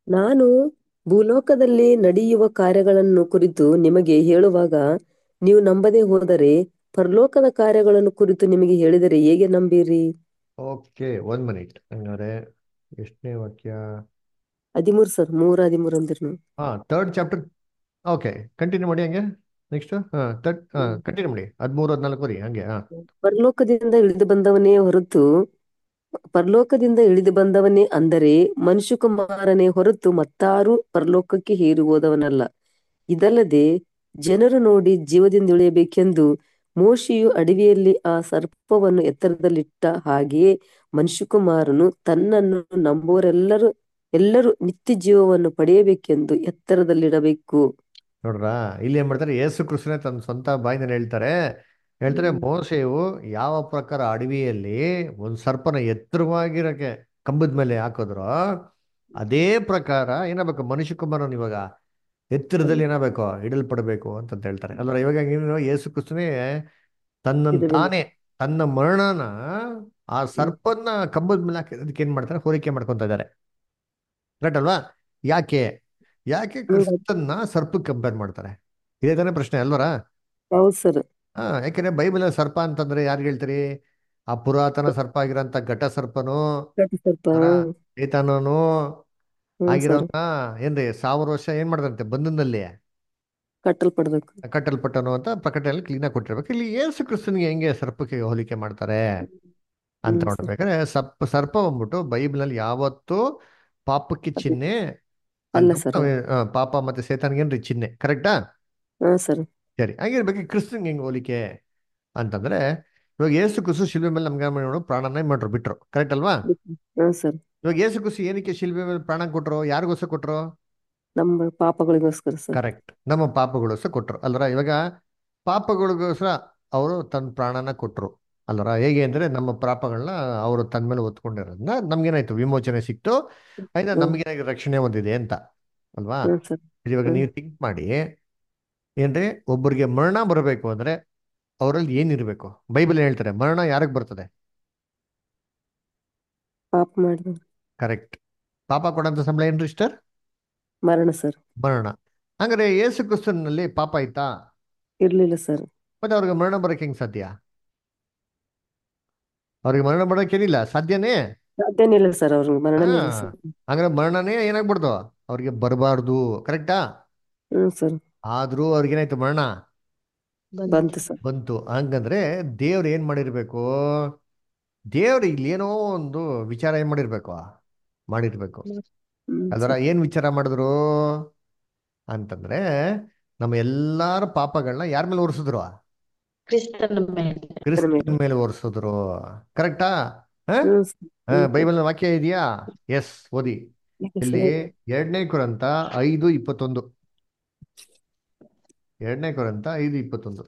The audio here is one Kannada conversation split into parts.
ನಾನು ಭೂಲೋಕದಲ್ಲಿ ನಡೆಯುವ ಕಾರ್ಯಗಳನ್ನು ಕುರಿತು ನಿಮಗೆ ಹೇಳುವಾಗ ನೀವು ನಂಬದೆ ಹೋದರೆ ಪರಲೋಕದ ಕಾರ್ಯಗಳನ್ನು ಕುರಿತು ನಿಮಗೆ ಹೇಳಿದರೆ ಹೇಗೆ ನಂಬೀರಿ ಓಕೆ ಒಂದ್ ಮಿನಿಟ್ ಹಂಗಾರೆ ಎಷ್ಟನೇ ವಾಕ್ಯ ಹದಿಮೂರು ಸರ್ ಮೂರ ಹದಿಮೂರು ಅಂದಿರ್ ನೀವು ಹಾ ಥರ್ಡ್ ಚಾಪ್ಟರ್ ಓಕೆ ಕಂಟಿನ್ಯೂ ಮಾಡಿ ಹಂಗೆ ನೆಕ್ಸ್ಟ್ ಹಾ ತರ್ಡ್ ಹಾ ಕಂಟಿನ್ಯೂ ಮಾಡಿ ಹದಿಮೂರು ಹದಿನಾಲ್ಕು ರೀ ಹಂಗೆ ಹಾ ಪರಲೋಕದಿಂದ ಇಳಿದು ಬಂದವನೇ ಹೊರತು ಪರಲೋಕದಿಂದ ಇಳಿದು ಬಂದವನೇ ಅಂದರೆ ಮನುಷ್ಯಕುಮಾರನೇ ಹೊರತು ಮತ್ತಾರೂ ಪರಲೋಕಕ್ಕೆ ಹೇರಿ ಹೋದವನಲ್ಲ ಇದಲ್ಲದೆ ಜನರು ನೋಡಿ ಜೀವದಿಂದ ಉಳಿಯಬೇಕೆಂದು ಮೋಶೆಯು ಅಡವಿಯಲ್ಲಿ ಆ ಸರ್ಪವನ್ನು ಎತ್ತರದಲ್ಲಿಟ್ಟ ಹಾಗೆಯೇ ಮನುಷ್ಯಕುಮಾರನು ತನ್ನನ್ನು ನಂಬುವರೆಲ್ಲರೂ ಎಲ್ಲರೂ ನಿತ್ಯ ಜೀವವನ್ನು ಪಡೆಯಬೇಕೆಂದು ಎತ್ತರದಲ್ಲಿಡಬೇಕು ನೋಡ್ರಾ ಇಲ್ಲಿ ಏನ್ ಮಾಡ್ತಾರೆ ಯೇಸು ಕ್ರಿಸ್ತನೇ ತನ್ನ ಸ್ವಂತ ಬಾಯಿನಲ್ಲಿ ಹೇಳ್ತಾರೆ ಹೇಳ್ತಾರೆ ಹ್ಮ್. ಮೋಸೆಯು ಯಾವ ಪ್ರಕಾರ ಅಡವಿಯಲ್ಲಿ ಒಂದು ಸರ್ಪನ ಎತ್ತರವಾಗಿರಕ್ಕೆ ಕಂಬದ ಮೇಲೆ ಹಾಕಿದ್ರು ಅದೇ ಪ್ರಕಾರ ಏನಾಗಬೇಕು ಮನುಷ್ಯ ಕುಮಾರನ್ ಇವಾಗ ಎತ್ತರದಲ್ಲಿ ಏನಾಗಬೇಕು ಇಡಲ್ಪಡಬೇಕು ಅಂತ ಹೇಳ್ತಾರೆ ಅಲ್ವಾ ಇವಾಗ ಏನು ಯೇಸು ಕ್ರಿಸ್ತನೇ ತನ್ನ ಇದು ತಾನೇ ತನ್ನ ಮರಣನ ಆ ಸರ್ಪನ್ನ ಕಂಬದ ಮೇಲೆ ಹಾಕಿ ಅದಕ್ಕೆ ಏನ್ ಮಾಡ್ತಾರೆ ಹೋಲಿಕೆ ಮಾಡ್ಕೊಂತ ಇದ್ದಾರೆ ಕರೆಕ್ಟ್ ಅಲ್ವಾ ಯಾಕೆ ಯಾಕೆ ಕ್ರಿಸ್ತನ್ನ ಸರ್ಪಕ್ಕೆ ಕಂಪೇರ್ ಮಾಡ್ತಾರೆ ಇದೇ ತಾನೇ ಪ್ರಶ್ನೆ ಅಲ್ವರ ಹೌದು ಸರ್ ಹಾ ಯಾಕೆಂದ್ರೆ ಬೈಬಲ್ ಸರ್ಪ ಅಂತಂದ್ರೆ ಯಾರು ಹೇಳ್ತೀರಿ ಆ ಪುರಾತನ ಸರ್ಪ ಆಗಿರೋಂಥ ಘಟ ಸರ್ಪನು ಸ್ವಲ್ಪ ಚೇತನನು ಹ್ಮ್ ಸರ್ ಆಗಿರೋನ ಏನ್ರಿ ಸಾವಿರ ವರ್ಷ ಏನ್ ಮಾಡ್ದಂತೆ ಬಂಧನದಲ್ಲಿ ಕಟ್ಟಲ್ಪಡ್ಬೇಕು ಕಟ್ಟಲ್ಪಟ್ಟನು ಅಂತ ಪ್ರಕಟಣೆಯಲ್ಲಿ ಕ್ಲೀನಾಗಿ ಕೊಟ್ಟಿರ್ಬೇಕು ಇಲ್ಲಿ ಏಸು ಕ್ರಿಸ್ತನ್ಗೆ ಹೆಂಗೆ ಸರ್ಪಕ್ಕೆ ಹೋಲಿಕೆ ಮಾಡ್ತಾರೆ ಅಂತ ಹ್ಮ್ ಸರ್ ನೋಡ್ಬೇಕಾದ್ರೆ ಸರ್ಪ ಸರ್ಪ ಬಂದ್ಬಿಟ್ಟು ಬೈಬಲ್ನಲ್ಲಿ ಯಾವತ್ತೂ ಪಾಪಕ್ಕೆ ಚಿಹ್ನೆ ಅಲ್ಲ ಅದು ಸರ್ ಆ, ಪಾಪ ಮತ್ತೆ ಸೇತಾನ್ಗೇನ್ರಿ ಚಿಹ್ನೆ ಕರೆಕ್ಟಾ ಹಾ ಸರ್ ಸರಿ ಹಾಗಿರ್ಬೇಕು ಕ್ರಿಸ್ತನ್ಗೆ ಹೆಂಗ್ ಹೋಲಿಕೆ ಅಂತಂದ್ರೆ ಇವಾಗ ಏಸು ಕುಸು ಶಿಲ್ಬೆ ಮೇಲೆ ನಮ್ಗೆ ಮಾಡೋರು ಪ್ರಾಣನ ಮಾಡ್ರು ಬಿಟ್ರು ಕರೆಕ್ಟ್ ಅಲ್ವಾ ಹಾ ಸರ್ ಇವಾಗ ಏಸು ಕುಸು ಏನಕ್ಕೆ ಶಿಲ್ಬೆ ಮೇಲೆ ಪ್ರಾಣ ಕೊಟ್ರು ಯಾರಿಗೋಸ್ಕರ ಕೊಟ್ರು ನಮ್ಮ ಪಾಪಗಳಿಗೋಸ್ಕರ ಸರ್ ಕರೆಕ್ಟ್ ನಮ್ಮ ಪಾಪಗೋಸ್ಕರ ಕೊಟ್ರು ಅಲ್ರ ಇವಾಗ ಪಾಪಗಳಿಗೋಸ್ಕರ ಅವರು ತನ್ನ ಪ್ರಾಣನ ಕೊಟ್ರು ಅಲ್ರ ಹೇಗೆ ಅಂದ್ರೆ ನಮ್ಮ ಪಾಪಗಳನ್ನ ಅವರು ತನ್ನ ಮೇಲೆ ಒತ್ಕೊಂಡಿರೋದ್ರಿಂದ ನಮ್ಗೇನಾಯ್ತು ವಿಮೋಚನೆ ಸಿಕ್ತು ಆಯ್ತಾ ಹ್ಮ್. ನಮ್ಗೇನಾಗಿ ರಕ್ಷಣೆ ಹೊಂದಿದೆ ಅಂತ ಅಲ್ವಾ ಹಾ ಸರ್ ಇವಾಗ ಹ್ಮ್. ನೀವು ಥಿಂಕ್ ಮಾಡಿ ಏನ್ರಿ ಒಬ್ಬರಿಗೆ ಮರಣ ಬರಬೇಕು ಅಂದ್ರೆ ಅವರಲ್ಲಿ ಏನಿರ್ಬೇಕು ಬೈಬಲ್ ಹೇಳ್ತಾರೆ ಮರಣ ಯಾರಿಗೆ ಬರ್ತದೆ ಪಾಪ ಮಾಡಿದ ಕರೆಕ್ಟ್ ಪಾಪ ಕೊಡಂತ ಸಂಬಳ ಏನ್ರಿ ಇಷ್ಟರ್ ಮರಣ ಸರ್ ಮರಣ ಹಂಗಾರೆ ಯೇಸು ಕ್ರಿಸ್ತನಲ್ಲಿ ಪಾಪ ಆಯ್ತಾ ಇರ್ಲಿಲ್ಲ ಸರ್ ಮತ್ತೆ ಅವ್ರಿಗೆ ಮರಣ ಬರಕ್ಕೆ ಹೆಂಗ್ ಸಾಧ್ಯ ಅವ್ರಿಗೆ ಮರಣ ಬರೋಕ್ಕೇನಿಲ್ಲ ಸಾಧ್ಯನೇ ಸಾಧ್ಯನೇ ಇಲ್ಲ ಸರ್ ಅವ್ರಿಗೆ ಮರಣನೇ ಇಲ್ಲ ಹಾ. ಸರ್ ಹಂಗಾರೆ ಮರಣನೇ ಏನಾಗ್ಬಿಡ್ದು ಅವ್ರಿಗೆ ಬರಬಾರ್ದು ಕರೆಕ್ಟಾ ಹ್ಮ್ ಸರ್ ಆದ್ರೂ ಅವ್ರಿಗೇನಾಯ್ತು ಮರಣ ಬಂತು ಸರ್ ಬಂತು ಹಂಗಂದ್ರೆ ದೇವ್ರು ಏನ್ ಮಾಡಿರ್ಬೇಕು ದೇವ್ರು ಇಲ್ಲಿ ಏನೋ ಒಂದು ವಿಚಾರ ಏನ್ ಮಾಡಿರ್ಬೇಕು ಮಾಡಿರ್ಬೇಕು ಹ್ಮ್ ಅದರ ಸರ್. ಏನ್ ವಿಚಾರ ಮಾಡಿದ್ರು ಅಂತಂದ್ರೆ ನಮ್ಮ ಎಲ್ಲಾರ ಪಾಪಗಳನ್ನ ಯಾರ ಮೇಲೆ ಹೊರಿಸಿದ್ರು ಕ್ರಿಸ್ತನ ಮೇಲೆ ಕ್ರಿಸ್ತನ ಮೇಲೆ ಹೊರಿಸಿದ್ರು ಕರೆಕ್ಟಾ ಹ್ಮ್ ಸರ್. ಹ್ಮ್ ಸರ್. ಬೈಬಲ್ ವಾಕ್ಯ ಇದೆಯಾ ಎಸ್ ಓದಿ ಇದೆ ಇಲ್ಲಿ ಸರ್. ಎರಡನೇ ಕುರಂತ ಐದು ಇಪ್ಪತ್ತೊಂದು ಎರಡನೇ ಕುರಂತ ಐದು ಇಪ್ಪತ್ತೊಂದು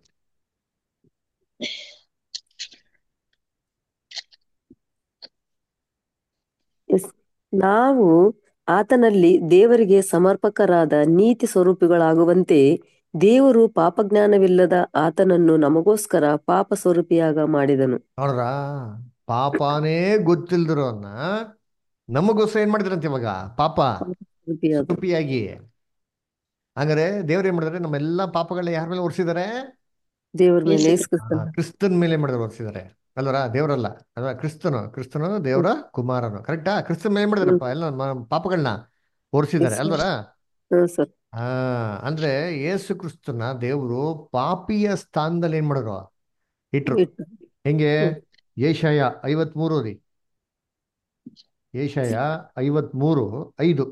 ಎಸ್. ನಾವು ಆತನಲ್ಲಿ ದೇವರಿಗೆ ಸಮರ್ಪಕರಾದ ನೀತಿ ಸ್ವರೂಪಿಗಳಾಗುವಂತೆ ದೇವರು ಪಾಪಜ್ಞಾನವಿಲ್ಲದ ಆತನನ್ನು ನಮಗೋಸ್ಕರ ಪಾಪ ಸ್ವರೂಪಿಯಾಗ ಮಾಡಿದನು ನೋಡ್ರ ಪಾಪನೇ ಗೊತ್ತಿಲ್ದಿರೋನ್ನ ನಮಗೋಸ್ಕರ ಏನ್ ಮಾಡಿದ್ರಂತೆ ಇವಾಗ ಪಾಪ ಸ್ವರೂಪಿಯಾದ ಸ್ವರೂಪಿಯಾಗಿ ಹಂಗಾರೆ ದೇವ್ರು ಏನ್ ಮಾಡಿದ್ರೆ ನಮ್ಮೆಲ್ಲಾ ಪಾಪಗಳನ್ನ ಯಾರ ಮೇಲೆ ಹೊರಿಸಿದ್ದಾರೆ ದೇವರ ಮೇಲೆ ಯೇಸು ಯೇಸು ಕ್ರಿಸ್ತನ ಕ್ರಿಸ್ತನ್ ಮೇಲೆ ಮಾಡಿದ್ರೆ ಹೊರಿಸಿದ್ದಾರೆ ಅಲ್ವರ ದೇವರಲ್ಲ ಅಲ್ವಾ ಕ್ರಿಸ್ತನು ಕ್ರಿಸ್ತನು ದೇವರ ಕುಮಾರನು ಕರೆಕ್ಟಾ ಕ್ರಿಸ್ತನ್ ಮೇಲೆ ಮಾಡಿದ್ರಪ್ಪ ಎಲ್ಲ ನಮ್ಮ ಪಾಪಗಳನ್ನ ಹೊರಿಸಿದ್ದಾರೆ Yes, sir. ಅಲ್ವರ ಹ್ಮ್ ಸರ್ ಆ ಅಂದ್ರೆ ಯೇಸು ಕ್ರಿಸ್ತನ ದೇವರು ಪಾಪಿಯ ಸ್ಥಾನದಲ್ಲಿ ಏನ್ ಮಾಡಿದ್ರು ಇಟ್ರು ಇಟ್ಟು ಹೆಂಗೆ ಹ್ಮ್. ಏಷಯ ಐವತ್ಮೂರು ರೀ ಏಷಯ ಐವತ್ಮೂರು ಐದು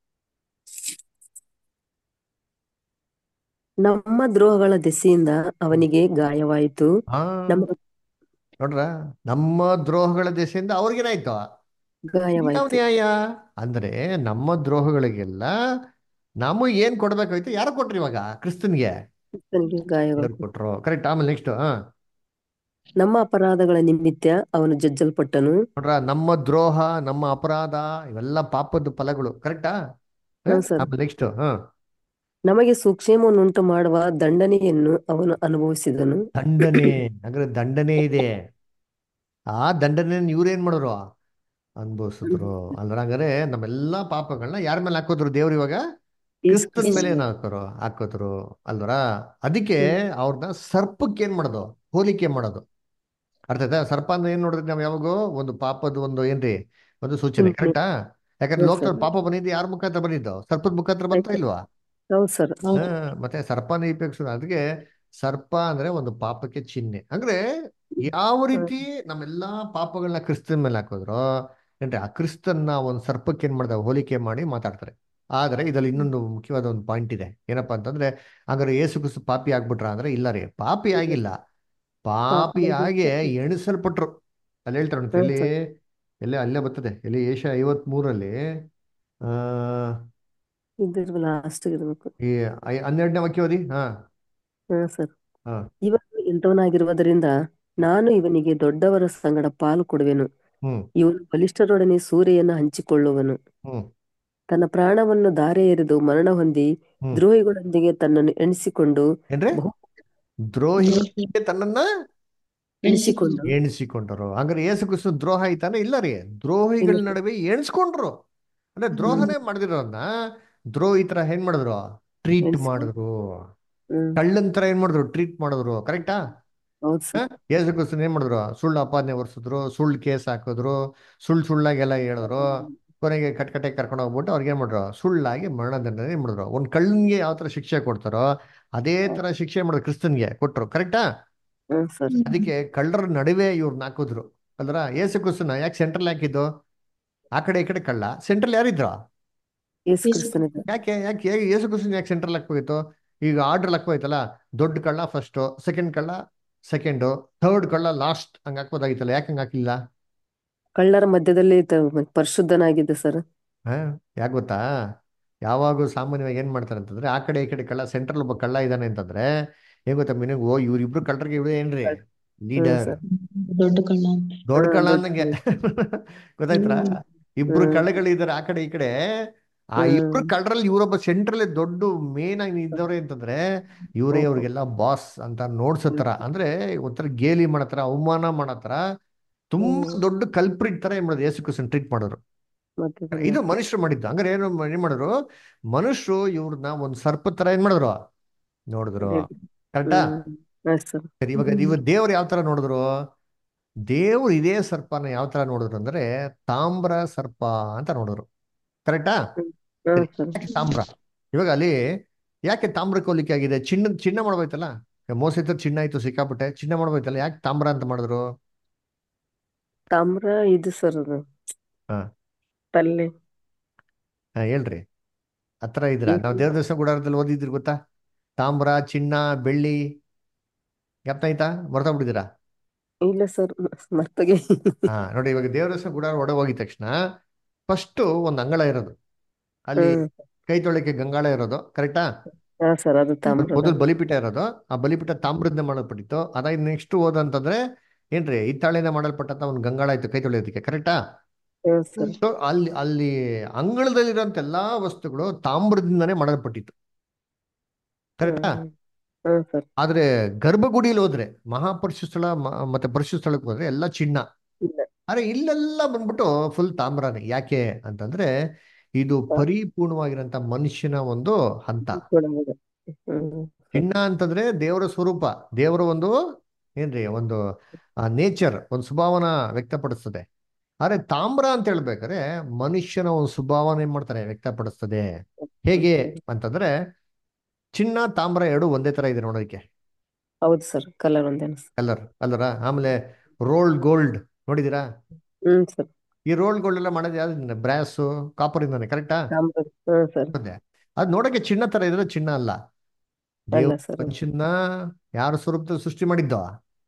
ನಮ್ಮ ದ್ರೋಹಗಳ ದೆಸೆಯಿಂದ ಅವನಿಗೆ ಗಾಯವಾಯಿತು ಹಾ ನಮ್ಮ ನೋಡ್ರ ನಮ್ಮ ದ್ರೋಹಗಳ ದೆಸೆಯಿಂದ ಅವ್ರಿಗೇನಾಯ್ತು ಯಾವ ಗಾಯವಾಯಿತು ನ್ಯಾಯ ಅಂದ್ರೆ ನಮ್ಮ ದ್ರೋಹಗಳಿಗೆಲ್ಲ ನಮಗೆ ಏನ್ ಕೊಡ್ಬೇಕಾಯ್ತು ಯಾರು ಕೊಟ್ರು ಇವಾಗ ಕ್ರಿಸ್ತನ್ಗೆ ಕ್ರಿಸ್ತನಿಗೆ ದೇವ್ರು ಗಾಯವಾಯಿತು ಕೊಟ್ರು ಕರೆಕ್ಟ್ ಆಮೇಲೆ ನೆಕ್ಸ್ಟ್ ಹಾ ನಮ್ಮ ಅಪರಾಧಗಳ ನಿಮಿತ್ತ ಅವನು ಜಜ್ಜಲ್ಪಟ್ಟನು ನೋಡ್ರ ನಮ್ಮ ದ್ರೋಹ ನಮ್ಮ ಅಪರಾಧ ಇವೆಲ್ಲ ಪಾಪದ ಫಲಗಳು ಕರೆಕ್ಟಾ ಹಾ, ಸರ್. ಆಮೇಲೆ ನೆಕ್ಸ್ಟ್ ಹಾ ನಮಗೆ ಸೂಕ್ಷ್ಮವನ್ನುಂಟು ಮಾಡುವ ದಂಡನೆಯನ್ನು ಅವನು ಅನುಭವಿಸಿದನು ದಂಡನೆ ಅಂದ್ರೆ ದಂಡನೆ ಇದೆ ಆ ದಂಡನೆ ಇವ್ರೇನ್ ಮಾಡೋರು ಅನುಭವಿಸಿದ್ರು ಅಲ್ರ ಹಂಗಾರೆ ನಮ್ಮೆಲ್ಲಾ ಪಾಪಗಳನ್ನ ಯಾರ ಮೇಲೆ ಹಾಕೋದ್ರು ದೇವ್ರು ಇವಾಗ ಯೇಸು ಕ್ರಿಸ್ತನ್ ಮೇಲೆ ಕ್ರಿಸ್ತನ ಏನ್ ಹಾಕೋರು ಹಾಕೋದ್ರು ಅಲ್ವರ ಅದಕ್ಕೆ ಅವ್ರನ್ನ ಸರ್ಪಕ್ಕೆ ಏನ್ ಮಾಡೋದು ಹೋಲಿಕೆ ಮಾಡೋದು ಅರ್ಥ ಆಯ್ತಾ ಸರ್ಪ ಅಂದ್ರೆ ಏನ್ ನೋಡಿದ್ರೆ ನಾವ್ ಯಾವಾಗೂ ಒಂದು ಪಾಪದ ಒಂದು ಏನ್ರಿ ಒಂದು ಸೂಚನೆ ಹ್ಮ್, ಕರೆಕ್ಟಾ ಯಾಕಂದ್ರೆ ಹೌದು ಲೋಕದಲ್ಲಿ ಸರ್ ಪಾಪ ಬಂದಿದ್ದು ಯಾರ ಮುಖಾಂತರ ಬಂದಿದ್ದು ಸರ್ಪದ ಮುಖಾಂತರ ಬರ್ತಾ ಆಯ್ತು ಇಲ್ವಾ ಹೌದು ಸರ್ ಹಾ ಮತ್ತೆ ಸರ್ಪನ ಉಪಯೋಗಿಸೋದು ಅದಕ್ಕೆ ಸರ್ಪ ಅಂದ್ರೆ ಒಂದು ಪಾಪಕ್ಕೆ ಚಿಹ್ನೆ ಅಂದ್ರೆ ಯಾವ ರೀತಿ ನಮ್ಮೆಲ್ಲಾ ಪಾಪಗಳನ್ನ ಕ್ರಿಸ್ತನ ಮೇಲೆ ಹಾಕಿದ್ರು ಏನ್ರಿ ಆ ಕ್ರಿಸ್ತನ್ನ ಒಂದು ಸರ್ಪಕ್ಕೆ ಏನ್ ಮಾಡ್ದ ಹೋಲಿಕೆ ಮಾಡಿ ಮಾತಾಡ್ತಾರೆ ಆದ್ರೆ ಇದ್ರಲ್ಲಿ ಇನ್ನೊಂದು ಮುಖ್ಯವಾದ ಒಂದು ಪಾಯಿಂಟ್ ಇದೆ ಏನಪ್ಪಾ ಅಂತಂದ್ರೆ ಹಾಗಾದ್ರೆ ಏಸು ಕ್ರಿಸ್ತು ಪಾಪಿ ಆಗ್ಬಿಟ್ರ ಅಂದ್ರೆ ಇಲ್ಲ ರೀ ಪಾಪಿ ಆಗಿಲ್ಲ ಪಾಪಿಯಾಗೆ ಎಣಿಸಲ್ಪಟ್ರು ಅಲ್ಲಿ ಹೇಳ್ತಾರೆ ನೋಡಿ ಹ್ಮ್ ಎಲ್ಲಿ ಸರ್ ಎಲ್ಲೇ ಅಲ್ಲೇ ಬರ್ತದೆ ಎಲ್ಲಿ ಏಷ ಐವತ್ ಮೂರಲ್ಲಿ ಆ ಇದ್ರ ಲಾಸ್ಟ್ ಇರ್ಬೇಕು ಈ ಐ- ಹನ್ನೆರಡನೇ ವಾಕ್ಯ ಓದಿ ಹಾ ಹಾ ಸರ್ ಹಾ ಇವನು ಇಂಥವನಾಗಿರುವುದರಿಂದ ನಾನು ಇವನಿಗೆ ದೊಡ್ಡವರ ಸಂಗಡ ಪಾಲು ಕೊಡುವೆನು ಹ್ಮ್ ಇವನು ಬಲಿಷ್ಠರೊಡನೆ ಸೂರೆಯನ್ನು ಹಂಚಿಕೊಳ್ಳುವನು ಹ್ಮ್ ತನ್ನ ಪ್ರಾಣವನ್ನು ಧಾರೆ ಎರೆದು ಮರಣ ಹೊಂದಿ ಹ್ಮ್ ದ್ರೋಹಿಗಳೊಂದಿಗೆ ತನ್ನನ್ನು ಎಣಿಸಿಕೊಂಡು ಏನ್ರಿ ಬಹು ದ್ರೋಹಿಗಳಿಗೆ ತನ್ನನ್ನ ಎಣಿಸಿಕೊಂಡು ಎಣಿಸಿಕೊಂಡರು ಹಂಗಾರೆ ಏಸು ಕ್ರಿಸ್ತು ದ್ರೋಹ ಆಯ್ತಾನೆ ಇಲ್ಲ ರೀ ದ್ರೋಹಿಗಳ ಇಲ್ಲ ಸರ್ ನಡುವೆ ಎಣಿಸ್ಕೊಂಡ್ರು ಅಂದ್ರೆ ಹ್ಮ್ ದ್ರೋಹನೇ ಮಾಡಿದಿರೋನ್ನ ದ್ರೋಹಿ ತರ ಏನ್ ಮಾಡಿದ್ರು ಟ್ರೀಟ್ ಎಣಿಸ್ಕೊಂಡು ಮಾಡಿದ್ರು ಹ್ಮ್ ಕಳ್ಳನ್ ತರ ಏನ್ ಮಾಡಿದ್ರು ಟ್ರೀಟ್ ಮಾಡಿದ್ರು ಕರೆಕ್ಟಾ ಹೌದು ಸರ್ ಏಸು ಕ್ರಿಸ್ತನ್ ಏನ್ ಮಾಡಿದ್ರು ಸುಳ್ಳು ಅಪಾದನೆ ಹೊರಿಸಿದ್ರು ಸುಳ್ಳು ಕೇಸ್ ಹಾಕಿದ್ರು ಸುಳ್ಳು ಸುಳ್ಳಾಗೆಲ್ಲ ಹೇಳಿದ್ರು ಕೊನೆಗೆ ಕಟ್ಕಟ್ಟೆ ಕರ್ಕೊಂಡು ಹೋಗ್ಬಿಟ್ಟು ಅವ್ರಿಗೆ ಏನ್ ಮಾಡ್ರು ಸುಳ್ಳಾಗಿ ಮರಣದಂಡನೆ ಏನ್ ಮಾಡಿದ್ರು ಒಂದ್ ಕಳ್ಳನ್ಗೆ ಯಾವ ತರ ಶಿಕ್ಷೆ ಕೊಡ್ತಾರೋ ಅದೇ ತರ ಶಿಕ್ಷೆ ಮಾಡಿದ್ರು ಕ್ರಿಸ್ತನ್ಗೆ ಕೊಟ್ರು ಕರೆಕ್ಟಾ ಹ್ಮ್ ಸರ್ ಅದಕ್ಕೆ ಕಳ್ಳರ ನಡುವೆ ಇವ್ರನ್ನ ಹಾಕಿದ್ರು ಅಲ್ರ ಏಸು ಕ್ರಿಸ್ತನ ಯಾಕೆ ಸೆಂಟ್ರಲ್ ಹಾಕಿದ್ದು ಆ ಕಡೆ ಈ ಕಡೆ ಕಳ್ಳ ಸೆಂಟ್ರಲ್ ಯಾರಿದ್ರು ಯೇಸು ಕ್ರಿಸ್ತನಿಗೆ ಯಾಕೆ ಯಾಕೆ ಹೇಗೆ ಯೇಸು ಕ್ರಿಸ್ತನ್ ಯಾಕೆ ಸೆಂಟ್ರಲ್ ಹಾಕ್ಬೋಯ್ತು ಈಗ ಆರ್ಡರ್ ಹಾಕ್ಬೋಯ್ತಲ್ಲ ದೊಡ್ಡ ಕಳ್ಳ ಫಸ್ಟ್ ಸೆಕೆಂಡ್ ಕಳ್ಳ ಸೆಕೆಂಡು ಥರ್ಡ್ ಕಳ್ಳ ಲಾಸ್ಟ್ ಹಂಗ ಹಾಕ್ಬೋದಾಗಿತ್ತಲ್ಲ ಯಾಕೆ ಹಂಗ ಹಾಕಿಲ್ಲ ಕಳ್ಳರ ಮಧ್ಯದಲ್ಲಿ ತ- ಪರಿಶುದ್ಧನಾಗಿದ್ದ ಸರ್ ಹಾ ಯಾಕೆ ಗೊತ್ತಾ ಯಾವಾಗ ಸಾಮಾನ್ಯವಾಗಿ ಏನ್ ಮಾಡ್ತಾರೆ ಅಂತಂದ್ರೆ ಆ ಕಡೆ ಈ ಕಡೆ ಕಳ್ಳ ಸೆಂಟ್ರಲ್ ಒಬ್ಬ ಕಳ್ಳ ಇದ್ದಾನೆ ಅಂತಂದ್ರೆ ಏನ್ ಗೊತ್ತಾ ಮೀನಿಂಗ್ ಓ ಇವ್ರಿಬ್ರು ಕಳ್ಳರಿಗೆ ಇವ್ರು ಏನ್ರಿ ಹ್ಮ್ ಲೀಡರ್ ಸರ್ ದೊಡ್ಡ ಕಳ್ಳ ದೊಡ್ಡ ಹಾ ಕಳ್ಳ ದೊಡ್ಡ ಅನ್ನಂಗೆ ಕಳ್ಳ. ಗೊತ್ತಾಯ್ತಾ ಇಬ್ರು ಹ್ಮ್ ಕಳ್ಳಗಳಿದ್ದಾರೆ ಆ ಕಡೆ ಈ ಕಡೆ ಆ ಇಬ್ರು ಹ್ಮ್ ಕಳ್ಳರಲ್ಲಿ ಇವರೊಬ್ಬ ಸೆಂಟ್ರಲ್ ದೊಡ್ಡ ಮೇನ್ ಆಗಿ ನಿಂತವ್ರೆ ಅಂತಂದ್ರೆ ಇವರೇ ಓಹೋ ಅವ್ರಿಗೆಲ್ಲ ಬಾಸ್ ಅಂತ ನೋಡ್ಸತ್ತರ ಹ್ಮ್ ಅಂದ್ರೆ ಒಂಥರ ಗೇಲಿ ಮಾಡತ್ತರ ಅವಮಾನ ಮಾಡತ್ತರ ತುಂಬಾ ಹ್ಮ್ ದೊಡ್ಡ ಕಲ್ಪ್ರಿಟ್ ತರ ಏನ್ ಮಾಡೋದು ಯೇಸು ಕ್ರಿಸ್ತನ್ ಟ್ರೀಟ್ ಮಾಡೋರು ಮತ್ತೆ ಇದು ಮನುಷ್ಯರು ಮಾಡಿದ್ದು ಹಂಗಾರೆ ಏನು ಏನ್ ಮಾಡಿದ್ರು ಮನುಷ್ಯರು ಇವ್ರನ್ನ ಒಂದ್ ಸರ್ಪ ತರ ಏನ್ ಮಾಡಿದ್ರು ನೋಡಿದ್ರು ಕರೆಕ್ಟಾ ಹ್ಮ್ ಆಯ್ತು ಸರ್ ಸರಿ ಇವಾಗ ಇವಾಗ ದೇವ್ರು ಯಾವ ತರ ನೋಡಿದ್ರು ದೇವ್ರು ಇದೇ ಸರ್ಪನ ಯಾವ ತರ ನೋಡಿದ್ರು ಅಂದ್ರೆ ತಾಮ್ರ ಸರ್ಪ ಅಂತ ನೋಡಿದ್ರು ಕರೆಕ್ಟಾ ಹ್ಮ್ ಹಾ ಸರಿ ಸರ್ ಯಾಕೆ ತಾಮ್ರ ಇವಾಗ ಅಲ್ಲಿ ಯಾಕೆ ತಾಮ್ರ ಹೋಲಿಕೆ ಆಗಿದೆ ಚಿನ್ನ ಚಿನ್ನ ಮಾಡ್ಬೋಯ್ತಲ್ಲ ಮೋಸ ಇತ್ತು ಚಿನ್ನ ಆಯ್ತು ಸಿಕ್ಕಾಪಟ್ಟೆ ಚಿನ್ನ ಮಾಡ್ಬೋಯ್ತಲ್ಲ ಯಾಕೆ ತಾಮ್ರ ಅಂತ ಮಾಡಿದ್ರು ತಾಮ್ರ ಇದು ಸರ್ ಅದು ಹಾ ಪಲ್ಲೆ ಹಾ ಹೇಳ್ರಿ ಹತ್ರ ಇದ್ರ ನಾವು ಇದು ದೇವ್ರ ದರ್ಶನ ಗುಡಾರದಲ್ಲಿ ಓದಿದ್ರಿ ಗೊತ್ತಾ ತಾಮ್ರ ಚಿನ್ನ ಬೆಳ್ಳಿ ಜ್ಞಾಪನ ಆಯ್ತಾ ಮರ್ತಾ ಬಿಟ್ಟಿದ್ದೀರಾ ಇಲ್ಲ ಸರ್ ಮರ್ತೋಗಿ ಹಾ ನೋಡಿ ಇವಾಗ ದೇವ್ರ ದರ್ಶನ ಗುಡಾರ ಒಡೆ ಹೋಗಿದ ತಕ್ಷಣ ಫಸ್ಟ್ ಒಂದು ಅಂಗಳ ಇರೋದು ಅಲ್ಲಿ ಹ್ಮ್ ಕೈ ತೊಳೆಕೆ ಗಂಗಾಳ ಇರೋದು ಕರೆಕ್ಟಾ ಹಾ ಸರ್ ಅದು ತಾಮ್ರದ ಮೊದಲು ಬಲಿಪೀಠ ಇರೋದು ಆ ಬಲಿಪೀಠ ತಾಮ್ರದಿಂದ ಮಾಡಲ್ಪಟ್ಟಿತ್ತು ಅದಾಗಿ ನೆಕ್ಸ್ಟ್ ಹೋದಂತಂದ್ರೆ ಏನ್ರಿ ಹಿತ್ತಾಳೆಯಿಂದ ಮಾಡಲ್ಪಟ್ಟಂತ ಒಂದು ಗಂಗಾಳ ಇತ್ತು ಕೈ ತೊಳೆಯೋದಕ್ಕೆ ಕರೆಕ್ಟಾ ಹ್ಮ್ ಸರ್ ಸೊ ಅಲ್ಲಿ ಅಲ್ಲಿ ಅಂಗಳದಲ್ಲಿರೋಂಥ ಎಲ್ಲಾ ವಸ್ತುಗಳು ತಾಮ್ರದಿಂದನೇ ಮಾಡಲ್ಪಟ್ಟಿತ್ತು ಕರೆಕ್ಟಾ ಹ್ಮ್ ಹ್ಮ್ ಸರ್ ಆದ್ರೆ ಗರ್ಭಗುಡಿಯಲ್ಲಿ ಹೋದ್ರೆ ಮಹಾಪರಿಶು ಸ್ಥಳ ಮ- ಮತ್ತೆ ಪರಿಶು ಸ್ಥಳಕ್ಕೆ ಹೋದ್ರೆ ಎಲ್ಲ ಚಿನ್ನ ಇಲ್ಲ ಆದ್ರೆ ಇಲ್ಲೆಲ್ಲ ಬಂದ್ಬಿಟ್ಟು ಫುಲ್ ತಾಮ್ರನೇ ಯಾಕೆ ಅಂತಂದ್ರೆ ಇದು ಪರಿಪೂರ್ಣವಾಗಿರೋಂಥ ಮನುಷ್ಯನ ಒಂದು ಹಂತ ಕೊಡಬಹುದು ಹ್ಮ್ ಚಿನ್ನ ಅಂತಂದ್ರೆ ದೇವರ ಸ್ವರೂಪ ದೇವರ ಒಂದು ಏನ್ರಿ ಒಂದು ನೇಚರ್ ಒಂದು ಸ್ವಭಾವನ ವ್ಯಕ್ತಪಡಿಸ್ತದೆ ಆದ್ರೆ ತಾಮ್ರ ಅಂತ ಹೇಳ್ಬೇಕಾದ್ರೆ ಮನುಷ್ಯನ ಒಂದು ಸ್ವಭಾವನ ಏನ್ ಮಾಡ್ತಾರೆ ವ್ಯಕ್ತಪಡಿಸ್ತದೆ ಹೇಗೆ ಅಂತಂದ್ರೆ ಚಿನ್ನ ತಾಮ್ರ ಎರಡು ಒಂದೇ ತರ ಇದೆ ನೋಡೋದಕ್ಕೆ ಹೌದು ಸರ್ ಕಲರ್ ಒಂದೇನು ಸರ್ ಕಲರ್ ಅಲ್ಲರ ಆಮೇಲೆ ರೋಲ್ಡ್ ಗೋಲ್ಡ್ ನೋಡಿದೀರಾ ಹ್ಮ್ ಸರ್ ಈ ರೋಲ್ಡ್ ಗೋಲ್ಡ್ ಎಲ್ಲ ಮಾಡೋದು ಯಾವ್ದು ಬ್ರಾಸು ಕಾಪರ್ ಇಂದಾನೆ ಕರೆಕ್ಟಾ ತಾಮ್ರ ಹ್ಮ್ ಸರ್ ಅದು ನೋಡಕ್ಕೆ ಚಿನ್ನ ತರ ಇದ್ರೆ ಚಿನ್ನ ಅಲ್ಲ ಅಲ್ಲ ದೇವ್ರ ಸರ್ ಮನುಷ್ಯನ ಯಾರ ಸ್ವರೂಪದಲ್ಲಿ ಸೃಷ್ಟಿ ಮಾಡಿದ್ದೋ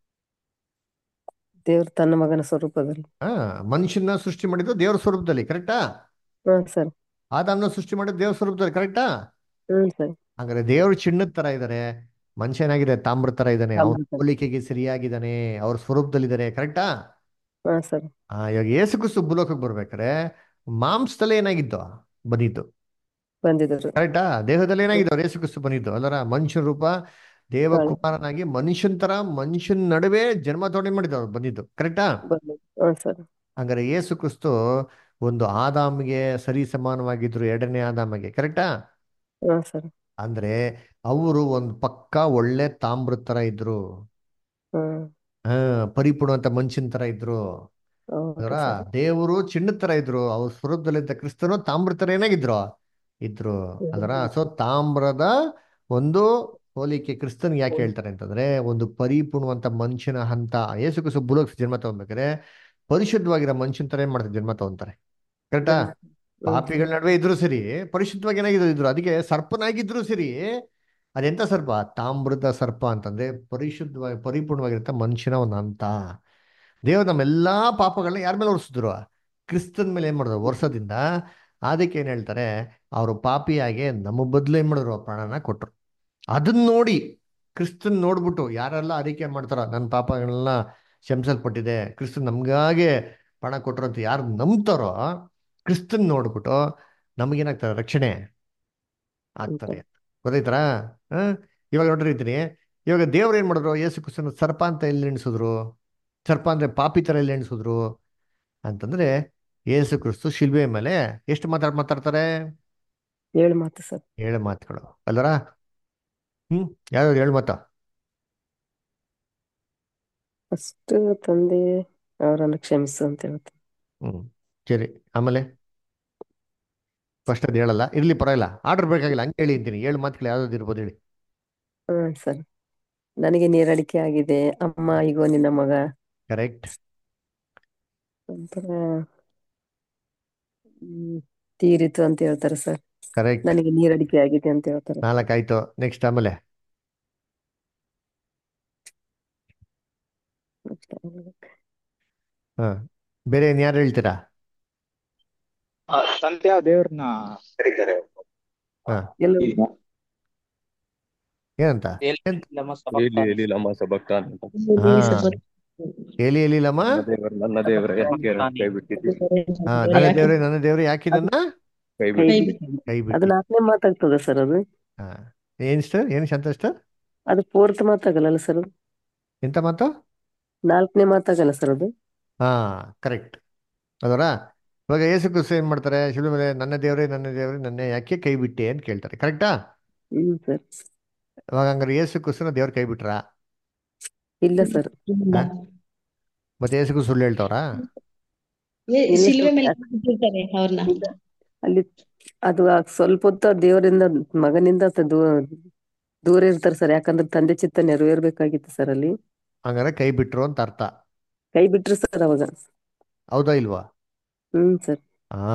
ದೇವ್ರು ತನ್ನ ಮಗನ ಸ್ವರೂಪದಲ್ಲಿ ಹಾ ಮನುಷ್ಯನ ಸೃಷ್ಟಿ ಮಾಡಿದ್ದು ದೇವ್ರ ಸ್ವರೂಪದಲ್ಲಿ ಕರೆಕ್ಟಾ ಹ್ಮ್ ಸರ್ ಆದಾಮ್ನ ಸೃಷ್ಟಿ ಮಾಡಿದ್ದು ದೇವ್ರ ಸ್ವರೂಪದಲ್ಲಿ ಕರೆಕ್ಟಾ ಹ್ಮ್ ಸರ್ ಹಂಗಾರೆ ದೇವ್ರು ಚಿನ್ನದ ತರ ಇದಾರೆ ಮನುಷ್ಯನಾಗಿದೆ ತಾಮ್ರ ತರ ಇದ್ದಾನೆ ಅವ್ನ ತಾಮ್ರ ತರ. ಹೋಲಿಕೆಗೆ ಸರಿಯಾಗಿದ್ದಾನೆ ಅವ್ರ ಸ್ವರೂಪದಲ್ಲಿದ್ದಾರೆ ಕರೆಕ್ಟಾ ಹಾ ಸರ್ ಆ ಇವಾಗ ಏಸು ಕ್ರಿಸ್ತು ಭೂಲೋಕಕ್ಕೆ ಬರ್ಬೇಕಾರೆ ಮಾಂಸದಲ್ಲಿ ಏನಾಗಿದ್ದು ಬಂದಿದ್ದು ಬಂದಿದ್ರು ಕರೆಕ್ಟಾ ದೇಹದಲ್ಲಿ ಏನಾಗಿದ್ದು ಅವ್ರು ಏಸು ಕ್ರಿಸ್ತು ಬಂದಿದ್ದು ಅಲ್ಲರ ಮನುಷ್ಯನ ರೂಪ ದೇವಕುಮಾರನಾಗಿ ಮನುಷ್ಯನ ತರ ಮನುಷ್ಯನ ನಡುವೆ ಜನ್ಮ ತೊಗೊಂಡು ಮಾಡಿದ್ದು ಅವ್ರು ಬಂದಿದ್ದು ಕರೆಕ್ಟಾ ಬಂದಿದ್ರು ಹ್ಮ್ ಸರ್ ಹಂಗಾರೆ ಯೇಸು ಕ್ರಿಸ್ತು ಒಂದು ಆದಾಮಿಗೆ ಸರಿ ಸಮಾನವಾಗಿದ್ರು ಎರಡನೇ ಆದಾಮಿಗೆ ಕರೆಕ್ಟಾ ಹಾ ಸರ್ ಅಂದ್ರೆ ಅವರು ಒಂದು ಪಕ್ಕ ಒಳ್ಳೆ ತಾಮ್ರದ ತರ ಇದ್ರು ಹಾ ಹಾ ಪರಿಪೂರ್ಣವಂತ ಮನುಷ್ಯನ ತರ ಇದ್ರು ಹೌದು ಅದರ ಸರ್ ದೇವರು ಚಿನ್ನದ ತರ ಇದ್ರು ಅವ್ರ ಸ್ವರೂಪದಲ್ಲಿದ್ದ ಕ್ರಿಸ್ತನು ತಾಮ್ರ ತರ ಏನಾಗಿದ್ರು ಇದ್ರು ಅದರ ಸೊ ತಾಮ್ರದ ಒಂದು ಹೋಲಿಕೆ ಕ್ರಿಸ್ತನ್ಗೆ ಯಾಕೆ ಹೇಳ್ತಾರೆ ಅಂತಂದ್ರೆ ಒಂದು ಪರಿಪೂರ್ಣವಂತ ಮನುಷ್ಯನ ಹಂತ ಯೇಸು ಕ್ರಿಸ್ತು ಭೂಲೋಕ ಜನ್ಮ ತಗೊಬೇಕಾದ್ರೆ ಪರಿಶುದ್ಧವಾಗಿರೋ ಮನುಷ್ಯನ ತರ ಏನ್ ಮಾಡ್ತಾರೆ ಜನ್ಮ ತಗೊಂತಾರೆ ಕರೆಕ್ಟಾ ಪಾಪಿಗಳ ನಡುವೆ ಇದ್ರು ಸರಿ ಪರಿಶುದ್ಧವಾಗಿ ಏನಾಗಿದ್ರು ಇದ್ರು ಅದಕ್ಕೆ ಸರ್ಪನಾಗಿದ್ರು ಸರಿ ಅದೆಂತ ಸರ್ಪ ತಾಮ್ರದ ಸರ್ಪ ಅಂತಂದ್ರೆ ಪರಿಶುದ್ಧವಾಗಿ ಪರಿಪೂರ್ಣವಾಗಿರಂತ ಮನುಷ್ಯನ ಒಂದು ಹಂತ ದೇವ್ರು ನಮ್ಮೆಲ್ಲಾ ಪಾಪಗಳನ್ನ ಯಾರ ಮೇಲೆ ಹೊರಿಸಿದ್ರು ಕ್ರಿಸ್ತನ್ ಮೇಲೆ ಏನ್ ಮಾಡಿದ್ರು ವರ್ಷದಿಂದ ಅದಕ್ಕೆ ಏನ್ ಹೇಳ್ತಾರೆ ಅವರು ಪಾಪಿಯಾಗೆ ನಮ್ಮ ಬದಲು ಏನ್ ಮಾಡಿದ್ರು ಪ್ರಾಣನ ಕೊಟ್ರು ಅದನ್ನ ನೋಡಿ ಕ್ರಿಸ್ತನ್ ನೋಡ್ಬಿಟ್ಟು ಯಾರೆಲ್ಲ ಅರಿಕೆ ಮಾಡ್ತಾರ ನನ್ನ ಪಾಪಗಳನ್ನ ಕ್ಷಮಿಸಲ್ಪಟ್ಟಿದೆ ಕ್ರಿಸ್ತನ್ ನಮ್ಗಾಗೆ ಪ್ರಾಣ ಕೊಟ್ರು ಅಂತ ಯಾರು ನಂಬ್ತಾರೋ ಕ್ರಿಸ್ತನ್ ನೋಡ್ಬಿಟ್ಟು ನಮಗೇನಾಗ್ತಾರೆ ರಕ್ಷಣೆ ಆಗ್ತಾರೆ ಗೊತ್ತಾಯ್ತಾರಾ ಹ ಇವಾಗ ನೋಡ್ರಿ ಇದ್ದೀನಿ ಇವಾಗ ದೇವ್ರು ಏನ್ ಮಾಡಿದ್ರು ಯೇಸು ಕ್ರಿಸ್ತನ ಸರ್ಪ ಅಂತ ಎಲ್ಲಿ ಎಣಿಸಿದ್ರು ಸರ್ಪ ಅಂದ್ರೆ ಪಾಪಿ ತರ ಎಲ್ಲಿ ಎಣಿಸಿದ್ರು ಅಂತಂದ್ರೆ ಯೇಸು ಕ್ರಿಸ್ತು ಶಿಲ್ಬೆ ಮೇಲೆ ಎಷ್ಟು ಮಾತಾಡ್ ಮಾತಾಡ್ತಾರೆ ಏಳು ಮಾತು ಸರ್ ಏಳು ಮಾತುಗಳು ಅಲ್ಲರ ಹ್ಮ್ ಯಾವ್ಯಾವ್ದು ಏಳು ಮಾತ ಫಸ್ಟ್ ತಂದೆ ಅವರನ್ನು ಕ್ಷಮಿಸು ಅಂತ ಹೇಳ್ತಾರೆ ಹ್ಮ್ ಸರಿ ಆಮೇಲೆ ಫಸ್ಟ್ ಅದು ಹೇಳಲ್ಲ ಇರ್ಲಿ ಪರವಾಗಿಲ್ಲ ಆರ್ಡರ್ ಬೇಕಾಗಿಲ್ಲ ಹಂಗೆ ಹೇಳಿ ಅಂತೀನಿ ಏಳು ಮಾತುಗಳು ಯಾವ್ದಾದ್ರು ಇರ್ಬೋದು ಹೇಳಿ ಹಾ ಸರ್ ನನಗೆ ನೀರಡಿಕೆ ಆಗಿದೆ ಅಮ್ಮ ಈಗೋ ನಿನ್ನ ಮಗ ಕರೆಕ್ಟ್ ನಂತರ ಹ್ಮ್, ತೀರಿತು ಅಂತ ಹೇಳ್ತಾರೆ ಸರ್ ಕರೆಕ್ಟ್ ನನಗೆ ನೀರಡಿಕೆ ಆಗಿದೆ ಅಂತ ಹೇಳ್ತಾರೆ ನಾಲ್ಕಾಯ್ತು ನೆಕ್ಸ್ಟ್ ಆಮೇಲೆ ಹಾ ಬೇರೆ ಏನ್ ಯಾರು ಹೇಳ್ತೀರಾ ಆ, ತಂದೆಯ ದೇವ್ರನ್ನ ಕರೀತಾರೆ ಹಾ ಎಲ್ಲ ಏನಂತ ಎಲ್ಲಿ ಎಂತ ನಮ್ಮ ಏಲಿ ಸಭಾಸ್ಥಾನ. ಏಲಿ ಲಮ್ಮ ಸಬಕ್ತಾನ್ ಅಂತ ಹಾ ಎಲಿ ಎಲಿಲಮ್ಮ ನನ್ನ ದೇವರ ನನ್ನ ದೇವರ ಯಾಕೆ ಕೈ ಬಿಟ್ಟಿದ್ದೀರಿ ಹಾ ನನ್ನ ದೇವ್ರೆ ನನ್ನ ದೇವ್ರೆ ಯಾಕಿದನ್ನ ಕೈ ಕೈ ಬಿಟ್ಟು ಬಿಟ್ಟು ಕೈ ಅದು ಬಿಟ್ಟು ನಾಲ್ಕನೇ ಮಾತಾಗ್ತದೆ ಸರ್ ಅದು ಹಾ ಏನ್ ಸರ್ ಏನ್ ಶಾಂತ ಸರ್ ಅದು ಫೋರ್ತ್ ಮಾತಾಗಲ್ಲ ಸರ್ ಅದು ಎಂತ ಮಾತು ನಾಲ್ಕನೇ ಮಾತಾಗಲ್ಲ ಸರ್ ಅದು ಹಾ ಕರೆಕ್ಟ್ ಅದರ ಇವಾಗ ಯೇಸು ಕ್ರಿಸ್ತು ಏನ್ ಮಾಡ್ತಾರೆ ಶಿಲುಬೆ ಮೇಲೆ ನನ್ನ ದೇವ್ರೆ ನನ್ನ ದೇವ್ರೆ ನನ್ನ ಯಾಕೆ ಕೈ ಬಿಟ್ಟೆ ಅಂತ ಕೇಳ್ತಾರೆ ಕರೆಕ್ಟಾ ಹ್ಮ್ ಸರ್ ಇವಾಗ ಹಂಗಾರೆ ಯೇಸು ಕ್ರಿಸ್ತನ ದೇವ್ರ ಕೈ ಬಿಟ್ರಾ ಇಲ್ಲ ಸರ್ ಇಲ್ಲ. ಮತ್ತೆ ಯೇಸು ಕ್ರಿಸ್ತು ಸುಳ್ಳು ಹೇಳ್ತಾವ್ರಾ ಏ, ಇಲ್ಲ ಶಿಲ್ವೆ ಸರ್. ಮೇಲೆ ಹಾಕಿರ್ತಾರೆ ಅವ್ರನ್ನ ಇಲ್ಲ. ಅಲ್ಲಿ ಅದು ಆ ಸ್ವಲ್ಪ ಹೊತ್ತು ದೇವರಿಂದ ಮಗನಿಂದ ತ- ದೂ- ದೂರ ಇರ್ತಾರೆ ಸರ್ ಯಾಕಂದ್ರೆ ತಂದೆ ಚಿತ್ತ ನೆರವೇರ್ಬೇಕಾಗಿತ್ತು ಸರ್ ಅಲ್ಲಿ ಹಂಗಾರೆ ಕೈ ಬಿಟ್ರು ಅಂತ ಅರ್ಥ ಕೈ ಬಿಟ್ರು ಸರ್ ಅವಾಗ ಹೌದಾ ಇಲ್ವಾ ಹ್ಮ್ ಸರ್ ಆ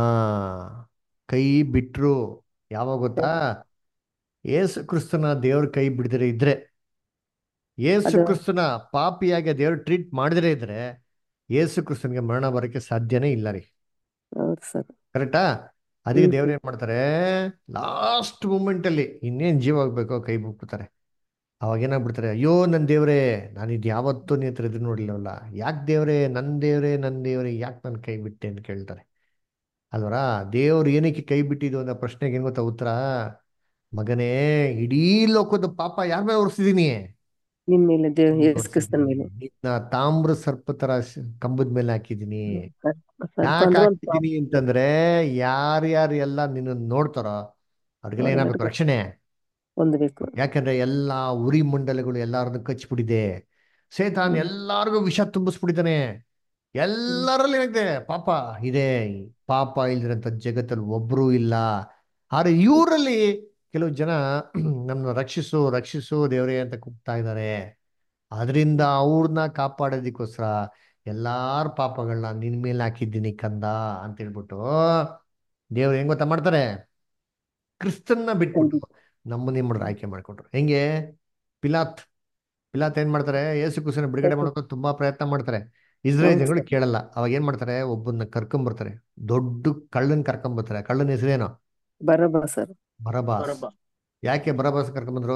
ಕೈ ಬಿಟ್ರು ಯಾವಾಗ ಗೊತ್ತಾ ಯೇಸು ಕ್ರಿಸ್ತನ ದೇವ್ರ ಕೈ ಬಿಡದಿರ ಇದ್ರೆ ಯೇಸು ಅದು- ಕ್ರಿಸ್ತನ ಪಾಪಿಯಾಗಿ ದೇವ್ರು ಟ್ರೀಟ್ ಮಾಡಿದ್ರೆ ಇದ್ರೆ ಯೇಸು ಕ್ರಿಸ್ತನ್ಗೆ ಮರಣ ಬರೋಕ್ಕೆ ಸಾಧ್ಯನೇ ಇಲ್ಲ ರೀ ಹೌದು ಸರ್ ಕರೆಕ್ಟಾ ಅದಕ್ಕೆ ಹ್ಮ್. ದೇವ್ರು ಏನ್ ಮಾಡ್ತಾರೆ ಲಾಸ್ಟ್ ಮೂಮೆಂಟ್ ಅಲ್ಲಿ ಇನ್ನೇನ್ ಜೀವ ಆಗ್ಬೇಕೋ ಕೈ ಬಿಟ್ಬಿಡ್ತಾರೆ ಅವಾಗ ಏನಾಗ್ಬಿಡ್ತಾರೆ ಅಯ್ಯೋ ನನ್ನ ದೇವ್ರೇ ನಾನು ಇದು ಯಾವತ್ತೂ ನೀ ಹತ್ರ ಎದುರು ನೋಡ್ಲಿಲ್ಲವಲ್ಲ ಯಾಕೆ ದೇವ್ರೇ ನನ್ನ ದೇವ್ರೇ ನನ್ನ ದೇವ್ರೇ ಯಾಕೆ ನನ್ನ ಕೈ ಬಿಟ್ಟೆ ಅಂತ ಕೇಳ್ತಾರೆ ಅಲ್ವರ ದೇವ್ರು ಏನಕ್ಕೆ ಕೈ ಬಿಟ್ಟಿದ್ದು ಅನ್ನೋ ಪ್ರಶ್ನೆಗೆ ಏನ್ ಗೊತ್ತಾ ಉತ್ತರ ಮಗನೇ ಇಡೀ ಲೋಕದ ಪಾಪ ಯಾರ ಮೇಲೆ ಹೊರಿಸಿದೀನಿ ನಿನ್ ಮೇಲೆ ದೇವ್ ಯೇಸು ಕ್ರಿಸ್ತನ ಮೇಲೆ ನಿನ್ನ ತಾಮ್ರ ಸರ್ಪ ತರ ಶ- ಕಂಬದ ಮೇಲೆ ಹಾಕಿದೀನಿ ಸ್ವಲ್ಪ ಯಾಕೆ ಅಂದ್ರೆ ಒಂದು ಹಾಕಿದೀನಿ ಅಂತಂದ್ರೆ ಯಾರ್ಯಾರು ಎಲ್ಲ ನಿನ್ನ ನೋಡ್ತಾರೋ ಅವ್ರಿಗೆಲ್ಲ ಏನಾಗಬೇಕು ರಕ್ಷಣೆ ಹೊಂದಬೇಕು ಯಾಕಂದ್ರೆ ಎಲ್ಲಾ ಉರಿ ಮಂಡಲಗಳು ಎಲ್ಲಾರನ್ನು ಕಚ್ಚಿಬಿಟ್ಟಿದೆ ಸೇತಾನ್ ಎಲ್ಲಾರ್ಗು ವಿಷ ತುಂಬಿಸ್ಬಿಟ್ಟಿದ್ದಾನೆ ಎಲ್ಲರಲ್ಲಿ ಏನಾಗಿದೆ ಪಾಪ ಇದೆ ಪಾಪ ಇಲ್ದಿರಂತ ಜಗತ್ತಲ್ಲಿ ಒಬ್ರು ಇಲ್ಲ ಆದ್ರೆ ಇವರಲ್ಲಿ ಕೆಲವು ಜನ ನಮ್ಮನ್ನ ರಕ್ಷಿಸು ರಕ್ಷಿಸು ದೇವ್ರೇ ಅಂತ ಕೂಗ್ತಾ ಇದ್ದಾರೆ ಅದರಿಂದ ಅವ್ರನ್ನ ಕಾಪಾಡೋದಕ್ಕೋಸ್ಕರ ಎಲ್ಲಾರ ಪಾಪಗಳನ್ನ ನಿನ್ ಮೇಲೆ ಹಾಕಿದ್ದೀನಿ ಕಂದ ಅಂತ ಹೇಳ್ಬಿಟ್ಟು ದೇವ್ರು ಹೆಂಗ್ ಗೊತ್ತಾ ಮಾಡ್ತಾರೆ ಕ್ರಿಸ್ತನ್ನ ಬಿಟ್ಬಿಟ್ಟು ನಮ್ಮನ್ನ ಏನ್ ಮಾಡಿದ್ರು ಆಯ್ಕೆ ಮಾಡ್ಕೊಂಡ್ರು ಹೆಂಗೆ ಪಿಲಾತ್ ಪಿಲಾತ್ ಏನ್ ಮಾಡ್ತಾರೆ ಯೇಸು ಕ್ರಿಸ್ತನ ಬಿಡುಗಡೆ ಮಾಡೋಕೆ ತುಂಬಾ ಪ್ರಯತ್ನ ಮಾಡ್ತಾರೆ ಇಸ್ರೇಲ್ ಜನಗಳು ಕೇಳಲ್ಲ ಅವಾಗ ಏನ್ ಮಾಡ್ತಾರೆ ಒಬ್ಬನ್ನ ಕರ್ಕೊಂಡ್ ಬರ್ತಾರೆ ದೊಡ್ಡ ಕಳ್ಳನ್ ಕರ್ಕೊಂಡ್ ಬರ್ತಾರೆ ಕಳ್ಳನ ಹೆಸರೇನು ಬರಬ ಸರ್ ಬರಬಾಸ್ ಯಾಕೆ ಬರಬಾಸ್ ಕರ್ಕೊಂಡ್ ಬಂದ್ರು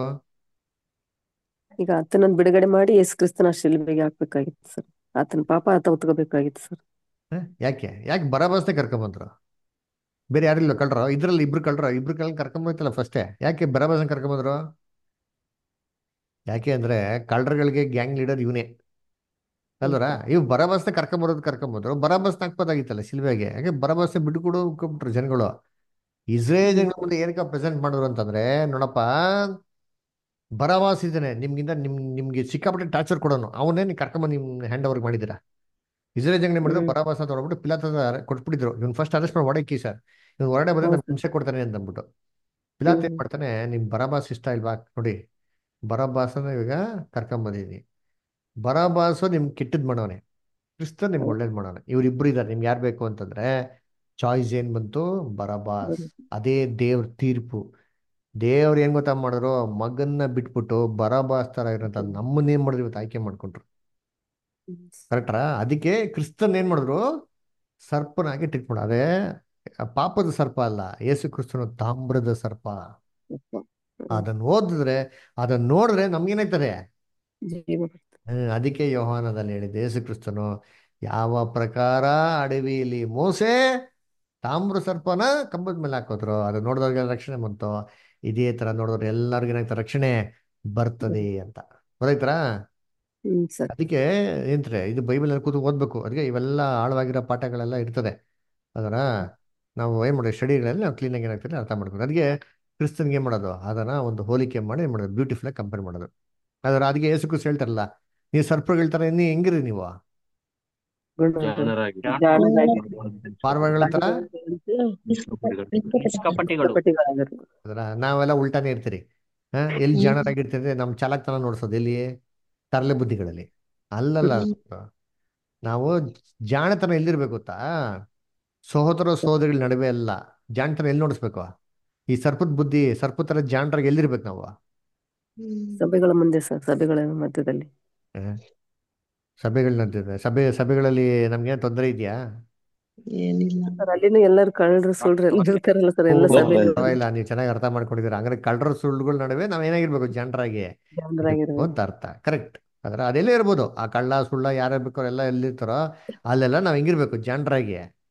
ಈಗ ಆತನನ್ನ ಬಿಡುಗಡೆ ಮಾಡಿ ಯೇಸು ಕ್ರಿಸ್ತನ ಶಿಲುಬೆಗೆ ಹಾಕ್ಬೇಕಾಗಿತ್ತು ಸರ್ ಆತನ ಪಾಪ ಆತ ಹೊತ್ಕೋಬೇಕಾಗಿತ್ತು ಸರ್ ಹ? ಯಾಕೆ ಯಾಕೆ ಬರಬಾಸ್ನೇ ಕರ್ಕೊಂಡ್ ಬಂದ್ರು ಬೇರೆ ಯಾರಿಲ್ಲ ಕಳ್ರ ಇದ್ರಲ್ಲಿ ಇಬ್ರು ಕಳ್ರ ಇಬ್ರು ಕಳ್ಳ ಕರ್ಕೊಂಡ್ ಬಂತಲ್ಲ ಫಸ್ಟೇ ಯಾಕೆ ಬರಬಾಸ್ನ ಕರ್ಕೊಂಡ್ ಬಂದ್ರು ಯಾಕೆ ಅಂದ್ರೆ ಕಳ್ಳರುಗಳಿಗೆ ಗ್ಯಾಂಗ್ ಲೀಡರ್ ಇವನೇ ಅಲ್ವರ ಇವ್ ಬರಬಸ್ನ ಕರ್ಕೊಂಬರೋದು ಕರ್ಕೊಂಬಂದ್ರು ಬರಬಸ್ನ ಹಾಕ್ಬೋದಾಗಿತ್ತಲ್ಲ ಶಿಲ್ವೆಗೆ ಹಾಗೆ ಬರಬಸ್ನ ಬಿಟ್ಕೊಡು ಬಿಟ್ರು ಜನಗಳು ಇಸ್ರೇಲ್ ಜನಗಳ ಮುಂದೆ ಏನಕ್ಕೆ ಪ್ರೆಸೆಂಟ್ ಮಾಡಿದ್ರು ಅಂತಂದ್ರೆ ನೋಡಪ್ಪ ಬರವಾಸ್ ಇದ್ದಾನೆ ನಿಮ್ಗಿಂತ ನಿಮ್ ನಿಮ್ಗೆ ಸಿಕ್ಕಾಪಟ್ಟೆ ಟಾರ್ಚರ್ ಕೊಡೋನು ಅವನ್ನೇ ನೀವು ಕರ್ಕೊಂಬಂದು ನಿಮ್ ಹ್ಯಾಂಡ್ ಓವರ್ ಮಾಡಿದ್ದೀರಾ ಇಸ್ರೇಲ್ ಜನಗಳು ಮಾಡಿದ್ರು ಹ್ಮ್. ಬರಬಾಸ್ ಅಂತ ಹೊರಬಿಟ್ಟು ಪಿಲಾತ್ ಕೊಟ್ಬಿಟ್ಟಿದ್ರು ಇವ್ನು ಫಸ್ಟ್ ಅರೆಸ್ಟ್ ಮಾಡಿ ಹೊಡಕ್ಕಿ ಸರ್ ಇವ್ನು ಹೊರಡೆ ಬಂದ್ರೆ ಹೌದು ನಮ್ಗೆ ಹಿಂಸೆ ಕೊಡ್ತಾನೆ ಅಂತ ಅಂದ್ಬಿಟ್ಟು ಪಿಲಾತ್ ಏನ್ ಹ್ಮ್. ಮಾಡ್ತಾನೆ ನಿಮ್ ಬರಬಾಸ್ ಇಷ್ಟ ಇಲ್ವಾ ನೋಡಿ ಬರಬಾಸನ ಇವಾಗ ಕರ್ಕೊಂಬಂದಿದ್ದೀನಿ ಬರಬಾಸು ನಿಮ್ಗೆ ಕೆಟ್ಟದ್ ಮಾಡೋನೆ ಕ್ರಿಸ್ತ ನಿಮ್ಗೆ ಒಳ್ಳೇದ್ ಮಾಡೋನೆ ಇವ್ರಿಬ್ರು ಇದಾರೆ ನಿಮ್ಗೆ ಯಾರು ಬೇಕು ಅಂತಂದ್ರೆ ಚಾಯ್ಸ್ ಏನ್ ಬಂತು ಬರಬಾಸ್ ಅದೇ ದೇವ್ರ ತೀರ್ಪು ದೇವ್ರು ಏನ್ ಗೊತ್ತಾ ಮಾಡಿದ್ರು ಮಗನ್ನ ಬಿಟ್ಬಿಟ್ಟು ಬರಬಾಸ್ ತರ ಇರೋಂಥ ನಮ್ಮನ್ನ ಏನ್ ಮಾಡಿದ್ರು ಇವತ್ತು ಆಯ್ಕೆ ಮಾಡ್ಕೊಂಡ್ರು ಕರೆಕ್ಟ್ರಾ ಅದಕ್ಕೆ ಕ್ರಿಸ್ತನ್ ಏನ್ ಮಾಡಿದ್ರು ಸರ್ಪನಾಗಿ ಟ್ರೀಟ್ ಮಾಡ ಅದೇ ಪಾಪದ ಸರ್ಪ ಅಲ್ಲ ಯೇಸು ಕ್ರಿಸ್ತನು ತಾಮ್ರದ ಸರ್ಪ ಅದನ್ನ ಓದಿದ್ರೆ ಅದನ್ನ ನೋಡಿದ್ರೆ ನಮ್ಗೇನಾಯ್ತದೆ ಜೀವ ಬರ್ತದೆ. ಹ್ಮ್, ಅದಕ್ಕೆ ಯೋಹಾನದಲ್ಲಿ ಹೇಳಿದೆ ಯೇಸು ಕ್ರಿಸ್ತನು ಯಾವ ಪ್ರಕಾರ ಅಡವಿಯಲ್ಲಿ ಮೋಸೆ ತಾಮ್ರ ಸರ್ಪನ ಕಂಬದ ಮೇಲೆ ಹಾಕೋದ್ರು ಅದು ನೋಡಿದವ್ರಿಗೆ ರಕ್ಷಣೆ ಬಂತು ಇದೇ ತರ ನೋಡಿದ್ರೆ ಎಲ್ಲರಿಗೂ ಏನಾಗ್ತದೆ ರಕ್ಷಣೆ ಬರ್ತದೆ ಅಂತ ಗೊತ್ತಾಯ್ತರಾ ಹ್ಮ್ ಸರ್ ಅದಕ್ಕೆ ಏನ್ತ್ರೆ ಇದು ಬೈಬಲ್ ಅಲ್ಲಿ ಕೂತು ಓದ್ಬೇಕು ಅದಕ್ಕೆ ಇವೆಲ್ಲ ಆಳವಾಗಿರೋ ಪಾಠಗಳೆಲ್ಲ ಇರ್ತದೆ ಅದರ ನಾವು ಏನ್ ಮಾಡೋದು ಸ್ಟಡಿಗಳಲ್ಲಿ ನಾವು ಕ್ಲೀನಾಗಿ ಏನಾಗ್ತದೆ ಅರ್ಥ ಮಾಡ್ಕೊಂಡು ಅದಕ್ಕೆ ಕ್ರಿಸ್ತನ್ಗೆ ಏನ್ ಮಾಡೋದು ಅದನ್ನ ಒಂದು ಹೋಲಿಕೆ ಮಾಡಿ ಏನ್ ಮಾಡೋದು ಬ್ಯೂಟಿಫುಲ್ ಆಗಿ ಕಂಪೇರ್ ಮಾಡೋದು ಅದರ ಅದಕ್ಕೆ ಯೇಸು ಕ್ರಿಸ್ತ ಹೇಳ್ತಾರಲ್ಲ ನೀವು ಸರ್ಪಗಳು ತರ ಇನ್ನು ಹೆಂಗಿರಿ ನೀವು ಜಾಣರಾಗಿ ಪಾರ್ವಾಗಳ ತರ ನಿಷ್ಕಪಟಿಗಳು ಕಪಟಿಗಳಾಗಿರು. ಅದರ ನಾವೆಲ್ಲ ಉಲ್ಟಾನೇ ಇರ್ತೀರಿ ಹಾ ಎಲ್ಲಿ ಜಾಣರಾಗಿರ್ತೀರಿ ನಮ್ ಚಾಲಾಕ್ತನ ನೋಡ್ಸೋದು ಎಲ್ಲಿ ತರಲೆ ಬುದ್ಧಿಗಳಲ್ಲಿ ಅಲ್ಲಲ್ಲ ನಾವು ಜಾಣತನ ಎಲ್ಲಿರ್ಬೇಕು ಗೊತ್ತಾ ಸಹೋದರ ಸಹೋದರಿಗಳ ನಡುವೆ ಅಲ್ಲ ಜಾಣತನ ಎಲ್ಲಿ ನೋಡಿಸ್ಬೇಕು ಈ ಸರ್ಪದ ಬುದ್ಧಿ ಸರ್ಪ ತರ ಜಾಣರಾಗಿ ಎಲ್ಲಿರ್ಬೇಕು ನಾವು ಸಭೆಗಳ ಮುಂದೆ ಸರ್ ಸಭೆಗಳ ಮಧ್ಯದಲ್ಲಿ ಸಭೆಗಳ ನಡ್ದಿದೆ ಸಭೆ ಸಭೆಗಳಲ್ಲಿ ನಮ್ಗೆ ತೊಂದರೆ ಇದೆಯಾ ಏನಿಲ್ಲ ಸರ್ ಅಲ್ಲಿನೂ ಎಲ್ಲರೂ ಕಳ್ಳರು ಸುಳ್ರು ಎಲ್ಲ ಇರ್ತಾರಲ್ಲ ಸರ್ ಎಲ್ಲ ಹೌದು. ಸಭೆಗಳು ಪರವಾಗಿಲ್ಲ ನೀವು ಚೆನ್ನಾಗಿ ಅರ್ಥ ಮಾಡ್ಕೊಂಡಿದ್ದೀರಾ ಹಂಗಾರೆ ಕಳ್ಳರ ಸುಳ್ಳುಗಳ ನಡುವೆ ನಾವ್ ಏನಾಗಿರ್ಬೇಕು ಜಾಣರಾಗಿ ಜನರಾಗಿರ್ಬೇಕು ಅಂತ ಅರ್ಥ ಕರೆಕ್ಟ್ ಆದ್ರೆ ಅದೆಲ್ಲೇ ಇರ್ಬೋದು ಆ ಕಳ್ಳ ಸುಳ್ಳ ಯಾರು ಬೇಕೋ ಎಲ್ಲ ಎಲ್ಲಿರ್ತಾರೋ ಅಲ್ಲೆಲ್ಲ ನಾವ್ ಹೆಂಗಿರ್ಬೇಕು ಜಾಣರಾಗಿ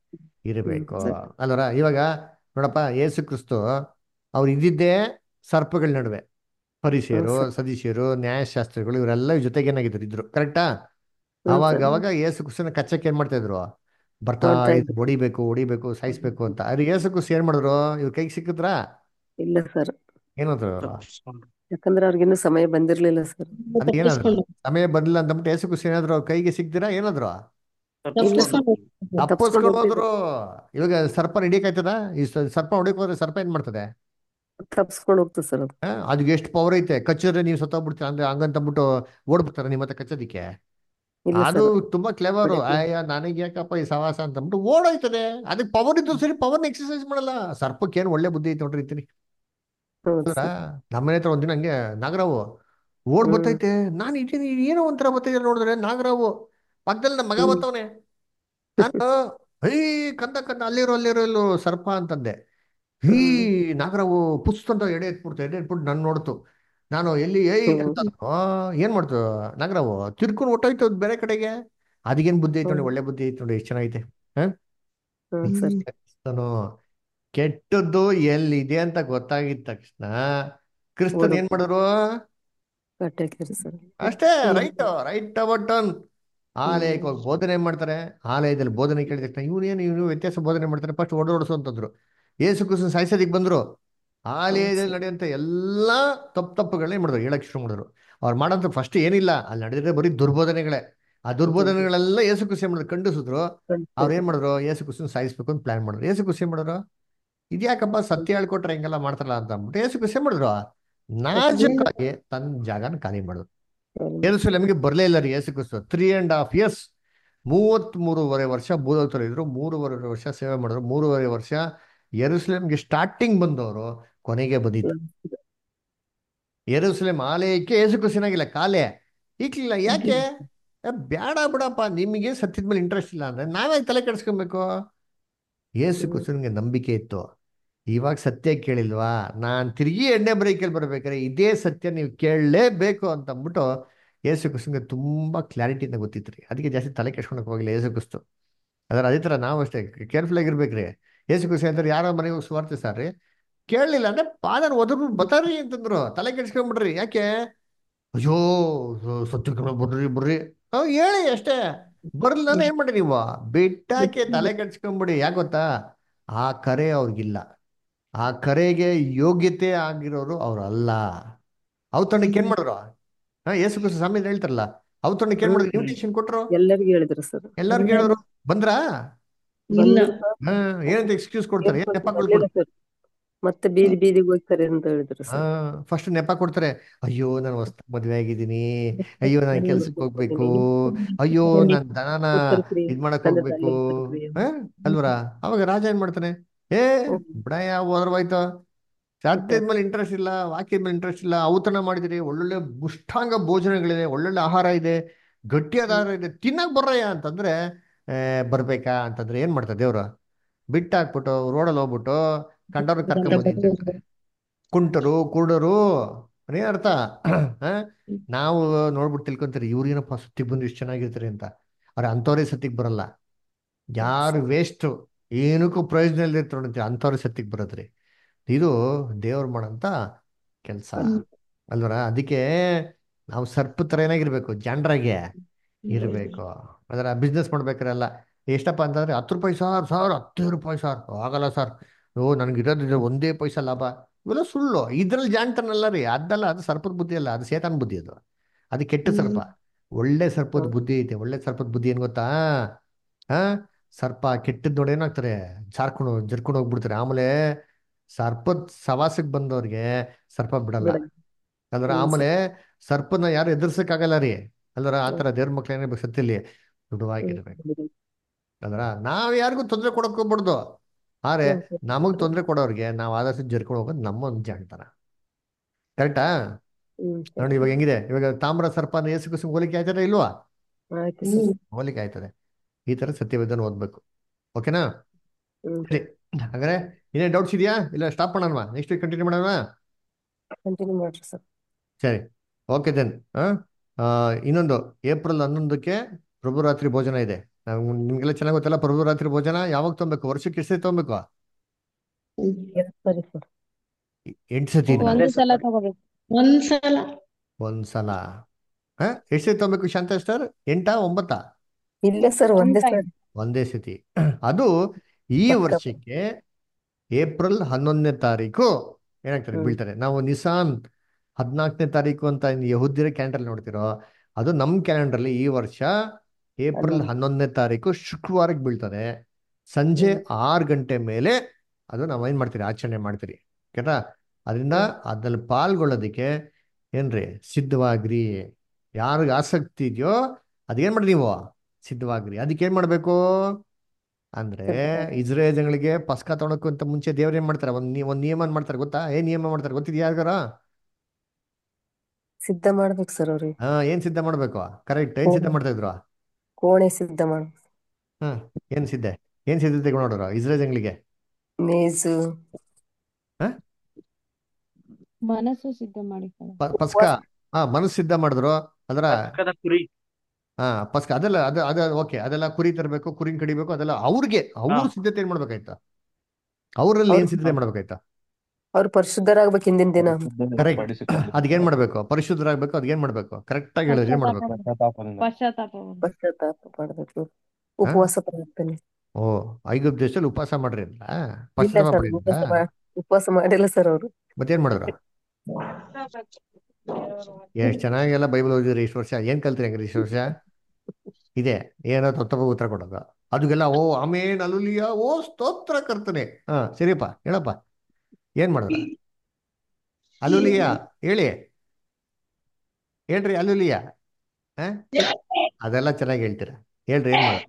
ಇರಬೇಕು ಸರಿ. ಅಲ್ವರ ಇವಾಗ ನೋಡಪ್ಪ ಯೇಸು ಕ್ರಿಸ್ತು ಅವ್ರು ಇದ್ದಿದ್ದೇ ಸರ್ಪಗಳ ನಡುವೆ ಪರಿಸೆಯರು ಹ್ಮ್, ಸರ್. ಸದಸ್ಯರು ನ್ಯಾಯಶಾಸ್ತ್ರಿಗಳು ಇವರೆಲ್ಲ ಇವ್ರ ಜೊತೆಗೆ ಏನಾಗಿದ್ರು ಇದ್ರು ಕರೆಕ್ಟಾ ಹ್ಮ್, ಅವಾಗ ಸರ್. ಅವಾಗ ಯೇಸು ಕ್ರಿಸ್ತನ ಕಚ್ಚಕ್ಕೆ ಏನ್ ಮಾಡ್ತಾ ಇದ್ರು ಬರ್ತಾ ನೋಡ್ತಾ ಇದ್ರು ಹೊಡಿಬೇಕು ಹೊಡಿಬೇಕು ಸಾಯಿಸ್ಬೇಕು ಅಂತ ಆದ್ರೆ ಯೇಸು ಕ್ರಿಸ್ತ ಏನ್ ಮಾಡಿದ್ರು ಇವ್ರ ಕೈಗೆ ಸಿಕ್ಕಿದ್ರಾ ಇಲ್ಲ ಸರ್ ಏನಾದ್ರು ಯಾಕಂದ್ರೆ ಅವ್ರಿಗಿನ್ನೂ ಸಮಯ ಬಂದಿರ್ಲಿಲ್ಲ ಸರ್ ಅದಕ್ಕೆ ಏನಾದ್ರು ಸಮಯ ಬಂದಿಲ್ಲ ಅಂತಂದ್ಬಿಟ್ಟು ಯೇಸು ಕ್ರಿಸ್ತ ಏನಾದ್ರು ಅವ್ರ ಕೈಗೆ ಸಿಕ್ತೀರಾ ಏನಾದ್ರು ಇಲ್ಲ ಸರ್ ತಪ್ಪಿಸ್ಕೊಂಡು ತಪ್ಪಿಸ್ಕೊಂಡು ಹೋದ್ರು ಇವಾಗ ಸರ್ಪ ಹಿಡಿಯಕಾಯ್ತದ ಈ ಸ- ಸರ್ಪ ಹೊಡಿಯಕ್ ಹೋದ್ರೆ ಸರ್ಪ ಏನ್ ಮಾಡ್ತದೆ ತಪ್ಪಿಸ್ಕೊಂಡು ಹೋಗ್ತದೆ ಸರ್ ಅದು ಆ, ಅದಕ್ಕೆ ಎಷ್ಟು ಪವರ್ ಐತೆ ಕಚ್ಚಿದ್ರೆ ನೀವು ಸತ್ತೋಗ್ಬಿಡ್ತೀರ ಅಂದ್ರೆ ಹಂಗಂತಂದ್ಬಿಟ್ಟು ಓಡ್ಬಿಡ್ತಾರೆ ನಿಮ್ಮ ಹತ್ರ ಕಚ್ಚೋದಿಕ್ಕೆ ಇಲ್ಲ ಅದು ಸರ್ ತುಂಬಾ ಕ್ಲೆವರ್ ಹೊಡಿಯಕ್ಕೆ. ಅಯ್ಯ ನನಗೆ ಯಾಕಪ್ಪ ಈ ಸವಾಸ ಅಂತಂದ್ಬಿಟ್ಟು ಓಡೋಯ್ತದೆ ಅದಕ್ಕೆ ಪವರ್ ಇದ್ದು ಸರಿ ಪವರ್ನ ಎಕ್ಸರ್ಸೈಸ್ ಮಾಡಲ್ಲ ಸರ್ಪಕ್ಕೆ ಏನು ಒಳ್ಳೆ ಬುದ್ಧಿ ಐತೆ ನೋಡ್ರಿ ಇರ್ತೀನಿ ಹೌದು ಸರ್ ನಮ್ಮನೆ ಹತ್ರ ಒಂದಿನ ಹಂಗೆ ನಾಗರಾವು ಓಡ್ ಹ್ಮ್. ಬರ್ತೈತೆ ನಾನು ಇದ್ದೀನಿ ಏನೋ ಒಂಥರ ಬರ್ತೈತೆ ನೋಡಿದ್ರೆ ನಾಗರಾವು ಪಕ್ಕದಲ್ಲಿ ನಮ್ಮ ಮಗ ಹ್ಮ್. ಬರ್ತವನೆ ನಾನು ಐ ಕಂದ ಕಂದ ಅಲ್ಲಿರೋ ಅಲ್ಲಿರೋ ಇಲ್ಲೋ ಸರ್ಪ ಅಂತಂದೆ ಈ ನಾಗರಾವು ಪುಸ್ ಅಂತ ಎಡೆ ಎತ್ಬಿಡ್ತು ಎಡೆ ಎತ್ಬಿಟ್ಟು ನಾನು ನೋಡ್ತು ನಾನು ಎಲ್ಲಿ ಏಯ್ ಹ್ಮ್. ಅಂತ ಅಂದ್ನು. ಏನ್ ಮಾಡ್ತು ನಾಗರಾವು ತಿರ್ಕೊಂಡು ಹೊಟ್ಟೋಯ್ತು ಅದ್ ಬೇರೆ ಕಡೆಗೆ ಅದಕ್ಕೇನ್ ಬುದ್ಧಿ ಐತೆ ನೋಡಿ ಹ್ಮ್. ಒಳ್ಳೆ ಬುದ್ಧಿ ಐತೆ ನೋಡಿ ಎಷ್ಟು ಚೆನ್ನಾಗೈತೆ ಹ ಹ್ಮ್ ಸರ್ ಕ್ರಿಸ್ತನು ಕೆಟ್ಟದ್ದು ಎಲ್ಲಿದೆ ಅಂತ ಗೊತ್ತಾಗಿದ ತಕ್ಷಣ ಕ್ರಿಸ್ತನ್ ಓಡು. ಏನ್ ಮಾಡಿದ್ರು ಕಟ್ಟಾಕಿರಿ ಸರ್ ಅಷ್ಟೇ ಹ್ಮ್. ರೈಟ್ ರೈಟ್ ಟರ್ನ್ ಆಲಯಕ್ಕೆ ಹೋಗಿ ಬೋಧನೆ ಮಾಡ್ತಾರೆ ಆಲಯದಲ್ಲಿ ಬೋಧನೆ ಕೇಳಿದ ತಕ್ಷಣ ಇವನೇನು ಇವನು ವ್ಯತ್ಯಾಸ ಬೋಧನೆ ಮಾಡ್ತಾರೆ ಫಸ್ಟ್ ಓಡೋಡಿಸು ಅಂತಂದ್ರು ಏಸು ಕ್ರಿಸ್ತನ್ ಸಾಯಿಸೋದಿಕ್ ಬಂದ್ರು ಆಲಯದಲ್ಲಿ ನಡೆಯುವಂತ ಎಲ್ಲಾ ತಪ್ಪು ತಪ್ಪುಗಳನ್ನ ಏನ್ ಮಾಡಿದ್ರು ಹೇಳಕ್ ಶುರು ಮಾಡಿದ್ರು ಅವ್ರು ಮಾಡೋಂಥ ಫಸ್ಟ್ ಏನಿಲ್ಲ ಅಲ್ಲಿ ನಡೆದಿದ್ರೆ ಬರೀ ದುರ್ಬೋಧನೆಗಳೇ ಆ ದುರ್ಬೋಧನೆಗಳೆಲ್ಲ ಏಸು ಕ್ರಿಸ್ತ ಏನ್ ಮಾಡಿದ್ರು ಖಂಡಿಸಿದ್ರು ಅವ್ರು ಏನ್ ಮಾಡಿದ್ರು ಏಸು ಕ್ರಿಸ್ತನ್ ಸಾಯಿಸ್ಬೇಕು ಅಂತ ಪ್ಲಾನ್ ಮಾಡಿದ್ರು ಏಸು ಕ್ರಿಸ್ತ ಏನ್ ಮಾಡಿದ್ರು ಇದ್ಯಾಕಪ್ಪ ಸತ್ಯ ಹೇಳ್ಕೊಟ್ರೆ ಹಿಂಗೆಲ್ಲ ಮಾಡ್ತಾರಲ್ಲ ಅಂತ ಅಂದ್ಬಿಟ್ಟು ಏಸು ಕ್ರಿಸ್ತ ಏನ್ ಮಾಡಿದ್ರು ನಾಜುಕಾಗಿ ತನ್ನ ಜಾಗನ ಖಾಲಿ ಮಾಡಿದ್ರು ಯೆರೂಸಲೇಮಿಗೆ ಬರಲೇ ಇಲ್ಲ ರೀ Yesu Kristu three and half years ಮೂವತ್ತ್ ಮೂರುವರೆ ವರ್ಷ ಭೂಲೋಕದಲ್ಲಿ ಇದ್ರು ಮೂರುವರೆ ವರ್ಷ ಸೇವೆ ಮಾಡಿದ್ರು ಮೂರುವರೆ ವರ್ಷ ಯೆರೂಸಲೇಮ್ಗೆ ಸ್ಟಾರ್ಟಿಂಗ್ ಬಂದವರು ಕೊನೆಗೆ ಬಂದಿದ್ದು ಯೆರೂಸಲೇಮ್ ಆಲಯಕ್ಕೆ ಯೇಸು ಕ್ರಿಸ್ತನಾಗಿಲ್ಲ ಕಾಲೇ ಈಗ್ಲಿಲ್ಲ ಯಾಕೆ ಏ, ಬ್ಯಾಡ ಬಿಡಪ್ಪ ನಿಮಗೆ ಸತ್ಯದ ಮೇಲೆ ಇಂಟ್ರೆಸ್ಟ್ ಇಲ್ಲ ಅಂದ್ರೆ ನಾವೇ ತಲೆ ಕೆಡಿಸ್ಕೊಬೇಕು ಯೇಸು ಕ್ರಿಸ್ತನಿಗೆ ನಂಬಿಕೆ ಇತ್ತು ಇವಾಗ ಸತ್ಯ ಕೇಳಿಲ್ವಾ ನಾನ್ ತಿರುಗಿ ಎಣ್ಣೆ ಬ್ರೇಕಲ್ಲಿ ಬರ್ಬೇಕಾದ್ರೆ ಇದೇ ಸತ್ಯ ನೀವು ಕೇಳಲೇಬೇಕು ಅಂತ ಅಂದ್ಬಿಟ್ಟು ಯೇಸು ಕ್ರಿಸ್ತನ್ಗೆ ತುಂಬಾ ಕ್ಲಾರಿಟಿಯಿಂದ ಗೊತ್ತಿತ್ರಿ ಅದಕ್ಕೆ ಜಾಸ್ತಿ ತಲೆ ಕೆಡ್ಸ್ಕೊಳಕ್ ಹೋಗಿಲ್ಲ ಯೇಸು ಕ್ರಿಸ್ತು ಅದರ ಅದೇ ಥರ ನಾವು ಅಷ್ಟೇ ಕೇರ್ಫುಲ್ ಆಗಿರ್ಬೇಕ್ರಿ ಯೇಸು ಕ್ರಿಸ್ತ ಅಂತಾರೆ ಯಾರೋ ಮನೆಗೆ ಹೋಗಿ ಸುವಾರ್ತೆ ಸಾರ್ರಿ ಕೇಳಲಿಲ್ಲ ಅಂದ್ರೆ ಪಾದನ ಒದರ್ಬಿಟ್ಟು ಬತಾರಿ ಅಂತಂದ್ರು ತಲೆ ಕೆಡ್ಸ್ಕೊಂಡ್ಬಿಡ್ರಿ ಯಾಕೆ ಅಯ್ಯೋ ಸತ್ಯ ಬರ್ರಿ ಬರ್ರಿ ಅವ್ ಹೇಳಿ ಅಷ್ಟೇ ಬರಲ್ಲ ಏನ್ ಮಾಡಿ ನೀವು ಬಿಟ್ಟಾಕೆ ತಲೆ ಕೆಡ್ಸ್ಕೊಂಬಿಡಿ ಯಾಕೆ ಗೊತ್ತಾ ಆ ಕರೆ ಅವ್ರಿಗಿಲ್ಲ ಆ ಕರೆಗೆ ಯೋಗ್ಯತೆ ಆಗಿರೋರು ಅವ್ರಲ್ಲ ಅವತರಣಕ್ಕೆ ಏನ್ ಮಾಡಿದ್ರು ಹಾ ಯೇಸು ಕ್ರಿಸ್ತ ಸಾಮ್ಯ ಹೇಳ್ತಾರಲ್ಲ ಅವತರಣಕ್ಕೆ ಏನ್ ಮಾಡಿದ್ರು ಇನ್ವಿಟೇಷನ್ ಕೊಟ್ರು ಎಲ್ಲರಿಗೂ ಹೇಳಿದ್ರು ಸರ್ ಎಲ್ಲರಿಗೂ ಹೇಳಿದ್ರು ಬಂದ್ರಾ ಇಲ್ಲ ಹಾ ಏನಂತ ಎಕ್ಸ್ಕ್ಯೂಸ್ ಕೊಡ್ತಾರೆ ಏನ್ ನೆಪಗಳು ಬರ್ಲಿಲ್ಲ ಸರ್ ಮತ್ತೆ ಬೀದಿ ಬೀದಿಗೆ ಹೋಗ್ತಾರೆ ಅಂತ ಹೇಳಿದ್ರು ಹಾ ಸರ್ ಫಸ್ಟ್ ನೆಪ ಕೊಡ್ತಾರೆ ಅಯ್ಯೋ ನಾನು ಹೊಸ ಮದ್ವೆ ಆಗಿದ್ದೀನಿ ಅಯ್ಯೋ ನಾನು ಕೆಲ್ಸಕ್ಕೆ ಹೋಗ್ಬೇಕು ಅಯ್ಯೋ ನಾನ್ ದನನ ಉತ್ತರಿಸ್ರಿ. ಇದ್ ಮಾಡಕ್ ತಂದೆ ಹೋಗ್ಬೇಕು ತಾಯಿ ಉತ್ತರಿಸ್ರಿ. ಹಾ ಅಲ್ವರ ಅವಾಗ ರಾಜ ಏನ್ ಮಾಡ್ತಾನೆ ಏ ಬಿಡಯ್ಯ ಹೋದ್ರವಾಯ್ತು ಸತ್ಯದ ಮೇಲೆ ಇಂಟ್ರೆಸ್ಟ್ ಇಲ್ಲ ವಾಕ್ಯದ ಮೇಲೆ ಇಂಟ್ರೆಸ್ಟ್ ಇಲ್ಲ ಔತಣ ಮಾಡಿದಿರಿ ಒಳ್ಳೊಳ್ಳೆ ಮುಷ್ಟಾಂಗ ಭೋಜನಗಳಿದೆ ಒಳ್ಳೊಳ್ಳೆ ಆಹಾರ ಇದೆ ಗಟ್ಟಿಯಾದ ಆಹಾರ ಇದೆ ತಿನ್ನಕ್ ಬರ್ರಯ್ಯ ಅಂತಂದ್ರೆ ಏ, ಬರ್ಬೇಕಾ ಅಂತಂದ್ರೆ ಏನ್ ಮಾಡ್ತಾರೆ ದೇವ್ರು ಬಿಟ್ಟಾಕ್ಬಿಟ್ಟು ರೋಡಲ್ಲಿ ಹೋಗ್ಬಿಟ್ಟು ಕಂಡವ್ರ ಕರ್ಕೊಂಬಂದಿ ಅಂತ ಹೇಳ್ತಾರೆ ಕುಂಟರು ಕುರುಡರು ಏನ್ ಅರ್ಥ ಆ? ನಾವು ನೋಡ್ಬಿಟ್ಟು ತಿಳ್ಕೊಂತೀರಿ ಇವ್ರೇನಪ್ಪ ಸತ್ತಿಗೆ ಬಂದು ಇಷ್ಟು ಚೆನ್ನಾಗಿರ್ತಾರೆ ಅಂತ ಅವ್ರೆ ಅಂಥವ್ರೇ ಸತ್ತಿಗೆ ಬರಲ್ಲ ಯಾರು ವೇಸ್ಟ್ ಏನಕ್ಕೂ ಪ್ರಯೋಜನ ಇಲ್ದಿರ್ತಾರೆ ನೋಡ್ತೀವಿ ಅಂಥವ್ರೇ ಸತ್ತಿಗೆ ಬರೋದ್ರಿ ಇದು ದೇವ್ರು ಮಾಡಂತ ಕೆಲಸ ಅಲ್ವರ ಅದಕ್ಕೆ ನಾವು ಸರ್ಪ ಥರ ಏನಾಗಿರ್ಬೇಕು ಜನರಾಗೆ ಇರಬೇಕು ಅದರ ಬಿಸ್ನೆಸ್ ಮಾಡ್ಬೇಕಾರಲ್ಲ ಎಷ್ಟಪ್ಪ ಅಂತಂದ್ರೆ ಹತ್ತು ರೂಪಾಯಿ ಸಾರ್ ಸಾರ್ ಹತ್ತು ರೂಪಾಯಿ ಸಾರ್ ಆಗಲ್ಲ ಸರ್ ಓ ನನಗೆ ಇರೋದಿದೆ ಒಂದೇ ಪೈಸಾ ಲಾಭ ಇವೆಲ್ಲ ಸುಳ್ಳು ಇದ್ರಲ್ಲಿ ಜಾಣ್ತಾನಲ್ಲ ರೀ ಅದಲ್ಲ ಅದು ಸರ್ಪದ ಬುದ್ಧಿ ಅಲ್ಲ ಅದು ಸೇತಾನ್ ಬುದ್ಧಿ ಅದು ಅದು ಕೆಟ್ಟ ಸರ್ಪ ಒಳ್ಳೆ ಸರ್ಪದ ಬುದ್ಧಿ ಐತೆ ಒಳ್ಳೆ ಸರ್ಪದ ಬುದ್ಧಿ ಏನ್ ಗೊತ್ತಾ ಆ ಸರ್ಪ ಕೆಟ್ಟದ್ ನೋಡಿ ಏನಾಗ್ತಾರೆ ಜಾರ್ಕೊಂಡು ಜರ್ಕೊಂಡು ಹೋಗ್ಬಿಡ್ತಾರೆ ಆಮೇಲೆ ಸರ್ಪದ ಸವಾಸಕ್ಕೆ ಬಂದವ್ರಿಗೆ ಸರ್ಪ ಬಿಡಲ್ಲ ಬಿಡಲ್ಲ. ಅಲ್ವರ ಹ್ಮ್, ಆಮೇಲೆ ಸರ್ಪನ ಯಾರು ಎದುರ್ಸಕ್ಕಾಗಲ್ಲ ರೀ ಅಲ್ವರ ಆತರ ದೇವ್ರ ಮಕ್ಳು ಏನಿರ್ಬೇಕು ಸತ್ತಿಲ್ಲಿ ದೃಢವಾಗಿರ್ಬೇಕು ಅಲ್ವರ ನಾವ್ ಯಾರಿಗೂ ತೊಂದರೆ ಕೊಡಕ್ ಹೋಗ್ಬಾರ್ದು ಆದ್ರೆ ನಮಗ್ ತೊಂದರೆ ಕೊಡೋರ್ಗೆ ನಾವ್ ಆದಷ್ಟು ಜರ್ಕೊಂಡು ಹೋಗೋದು ನಮ್ಮ ಒಂದು ಜಾಣ್ತನ ಕರೆಕ್ಟಾ ಹ್ಮ್, ನೋಡಿ ಇವಾಗ ಹೆಂಗಿದೆ ಇವಾಗ ತಾಮ್ರ ಸರ್ಪನ ಏಸು ಕುಸು ಹೋಲಿಕೆ ಆಯ್ತದ ಇಲ್ವಾ ಆಯ್ತು ಸರ್ ಹೋಲಿಕೆ ಆಯ್ತದೆ ಈ ತರ ಸತ್ಯವೇದನ ಓದ್ಬೇಕು ಓಕೆನಾ ಹ್ಮ್ ಸರಿ ಹಾಗಾದ್ರೆ ಇನ್ನೇನ್ ಡೌಟ್ಸ್ ಇದೆಯಾ ಇಲ್ಲ ಸ್ಟಾಪ್ ಮಾಡೋಣವಾ ನೆಕ್ಸ್ಟ್ ವೀಕ್ ಕಂಟಿನ್ಯೂ ಮಾಡೋಣ ಕಂಟಿನ್ಯೂ ಮಾಡ್ರಿ ಸರ್ ಸರಿ ಓಕೆ ದೆನ್ ಇನ್ನೊಂದು ಏಪ್ರಿಲ್ ಹನ್ನೊಂದಕ್ಕೆ ಪ್ರಭುರಾತ್ರಿ ಭೋಜನ ಇದೆ ನಾವು ನಿಮ್ಗೆಲ್ಲ ಚೆನ್ನಾಗಿ ಗೊತ್ತಲ್ಲ ಪ್ರಭುರಾತ್ರಿ ಭೋಜನ ಯಾವಾಗ ತೊಗೊಬೇಕು ವರ್ಷಕ್ಕೆ ಎಷ್ಟು ಸತಿ ತೊಗೊಬೇಕು ಸರಿ ಸರ್ ಎಂಟು ಸತಿ ಒಂದು ಸಲ ತಗೋಬೇಕು ಒಂದ್ಸಲ ಒಂದ್ಸಲ ಹಾ ಎಷ್ಟು ಸತಿ ತೊಗೊಬೇಕು ಶಾಂತ ಸ್ಟಾರ್ ಎಂಟಾ ಒಂಬತ್ತಾ ಇಲ್ಲ ಸರ್ ಒಂದೇ One time. ಸರ್ ಒಂದೇ ಸತಿ ಅದು ಈ ಪಕ್ಕ. ವರ್ಷಕ್ಕೆ ಏಪ್ರಿಲ್ ಹನ್ನೊಂದನೇ ತಾರೀಕು ಏನಾಗ್ತಾರೆ ಹ್ಮ್. ಬೀಳ್ತಾರೆ ನಾವು ನಿಸಾನ್ ಹದಿನಾಲ್ಕನೇ ತಾರೀಕು ಅಂತ ಯಹುದಿರ ಕ್ಯಾಲೆಂಡರ್ ನೋಡ್ತಿರೋ ಅದು ನಮ್ಮ ಕ್ಯಾಲೆಂಡರ್ಲಿ ಈ ವರ್ಷ ಏಪ್ರಿಲ್ ಹನ್ನೊಂದು. ಹನ್ನೊಂದನೇ ತಾರೀಕು ಶುಕ್ರವಾರಕ್ಕೆ ಬೀಳ್ತದೆ ಸಂಜೆ ಆರು ಗಂಟೆ ಮೇಲೆ ಅದು ನಾವು ಏನ್ ಮಾಡ್ತೀರಿ ಆಚರಣೆ ಮಾಡ್ತೀರಿ ಓಕೆನಾ ಅದರಿಂದ ಅದ್ರಲ್ಲಿ ಪಾಲ್ಗೊಳ್ಳೋದಕ್ಕೆ ಏನ್ರಿ ಸಿದ್ಧವಾಗ್ರಿ ಯಾರಿಗೆ ಆಸಕ್ತಿ ಇದೆಯೋ ಅದೇನ್ ಮಾಡಿ ನೀವು ಸಿದ್ಧವಾಗ್ರಿ ಅದಕ್ಕೆ ಏನ್ ಮಾಡ್ಬೇಕು ಅಂದ್ರೆ ಸಿದ್ಧವಾಗ್ರಿ. ಇಸ್ರೇಲ್ ಜನಗಳಿಗೆ ಪಸ್ಕ ತೊಗೊಳಕ್ಕಿಂತ ಮುಂಚೆ ದೇವ್ರು ಏನ್ ಮಾಡ್ತಾರೆ ಒಂದ್ ನೀ- ಒಂದ್ ನಿಯಮ ಮಾಡ್ತಾರೆ ಗೊತ್ತಾ ಏನ್ ನಿಯಮ ಮಾಡ್ತಾರೆ ಗೊತ್ತಿದ್ಯಾ ಯಾರಿಗಾರ ಸಿದ್ಧ ಮಾಡ್ಬೇಕು ಸರ್ ಅವ್ರಿಗೆ ಹಾ ಏನ್ ಸಿದ್ಧ ಮಾಡ್ಬೇಕು ಕರೆಕ್ಟ್ ಏನ್ ಸಿದ್ಧ ಮಾಡ್ತಾ ಇದ್ರು ಕೋಣೆ ಸಿದ್ಧ ಮಾಡ್ಬೇಕು ಹಾ ಏನ್ ಸಿದ್ಧ ಏನ್ ಸಿದ್ಧತೆ ನೋಡ್ರು ಇಸ್ರೇಲ್ ಜನಗಳಿಗೆ ಮೇಜು ಮನಸ್ಸು ಸಿದ್ಧ ಮಾಡಿಕೊಳ್ಳ ಪ- ಪಸ್ಕ ಹಾ ಮನಸ್ಸು ಸಿದ್ಧ ಮಾಡಿದ್ರು ಅದರ ಪಸ್ಕದ ಕುರಿ ಹಾ ಪಸ್ಕ ಅದೆಲ್ಲ ಅದ ಅದ ಓಕೆ ಅದೆಲ್ಲ ಕುರಿ ತರಬೇಕು ಕುರಿನ್ ಕಡಿಬೇಕು ಅದೆಲ್ಲ ಅವ್ರಿಗೆ ಅವ್ರ ಹಾ. ಸಿದ್ಧತೆ ಏನ್ ಮಾಡ್ಬೇಕಾಯ್ತಾ ಅವರಲ್ಲಿ ಏನ್ ಅವ್ರು- ಸಿದ್ಧತೆ ಮಾಡ್ಬೇಕಾಯ್ತಾ ಅವ್ರು ಪರಿಶುದ್ಧರಾಗ್ಬೇಕು ಹಿಂದಿನ ದಿನ ಕರೆಕ್ಟ್ ಪಡಿಸಿಕೊಳ್ಳಿ. ಅದಕ್ಕೇನ್ ಮಾಡ್ಬೇಕು ಪರಿಶುದ್ಧರಾಗ್ಬೇಕು ಅದ್ಗೇನ್ ಮಾಡ್ಬೇಕು ಕರೆಕ್ಟ್ ಆಗಿ ಹೇಳಿದ್ರೆ ಏನ್ ಮಾಡ್ಬೇಕು ಪಶ್ಚಾತ್ತಾಪದಿಂದ. ಪಶ್ಚಾತ್ತಾಪ ಪಶ್ಚಾತ್ತಾಪ ಮಾಡ್ಬೇಕು ಉಪವಾಸ ಪ್ರಾರ್ಥನೆ ಓ ಐಗುಪ್ತ ದೇಶದಲ್ಲಿ ಉಪವಾಸ ಮಾಡ್ರಿ ಅಂತ ಇಲ್ಲ ಪಶ್ಚಾತ್ತಾಪ ಸರ್ ಪಡಿ ಅಂತ ಉಪವಾಸ ಮಾ- ಉಪವಾಸ ಮಾಡಿಲ್ಲ ಸರ್ ಅವರು ಮತ್ತೇನ್ ಮಾಡಿದ್ರು ಎಷ್ಟ್ ಚೆನ್ನಾಗೆಲ್ಲ ಬೈಬಲ್ ಓದಿದ್ರಿ ಇಷ್ಟು ವರ್ಷ ಏನ್ ಕಲ್ತ್ರಿ ಹಂಗ್ರಿ ಇಷ್ಟು ವರ್ಷ ಇದೆ ಏನೋ ತಪ್ಪ ಉತ್ತರ ಕೊಡೋದು ಅದಕ್ಕೆಲ್ಲ ಓ ಆಮೇನ್ ಅಲುಲಿಯ ಓ ಸ್ತೋತ್ರ ಕರ್ತನೆ ಹಾ ಸರಿಯಪ್ಪ ಹೇಳಪ್ಪ ಏನ್ ಮಾಡಿದ್ರ ಅಲುಲಿಯ ಹೇಳಿ ಹೇಳ್ರಿ ಅಲುಲಿಯ ಹ ಅದೆಲ್ಲ ಚೆನ್ನಾಗಿ ಹೇಳ್ತೀರ ಹೇಳ್ರಿ ಏನ್ ಮಾಡ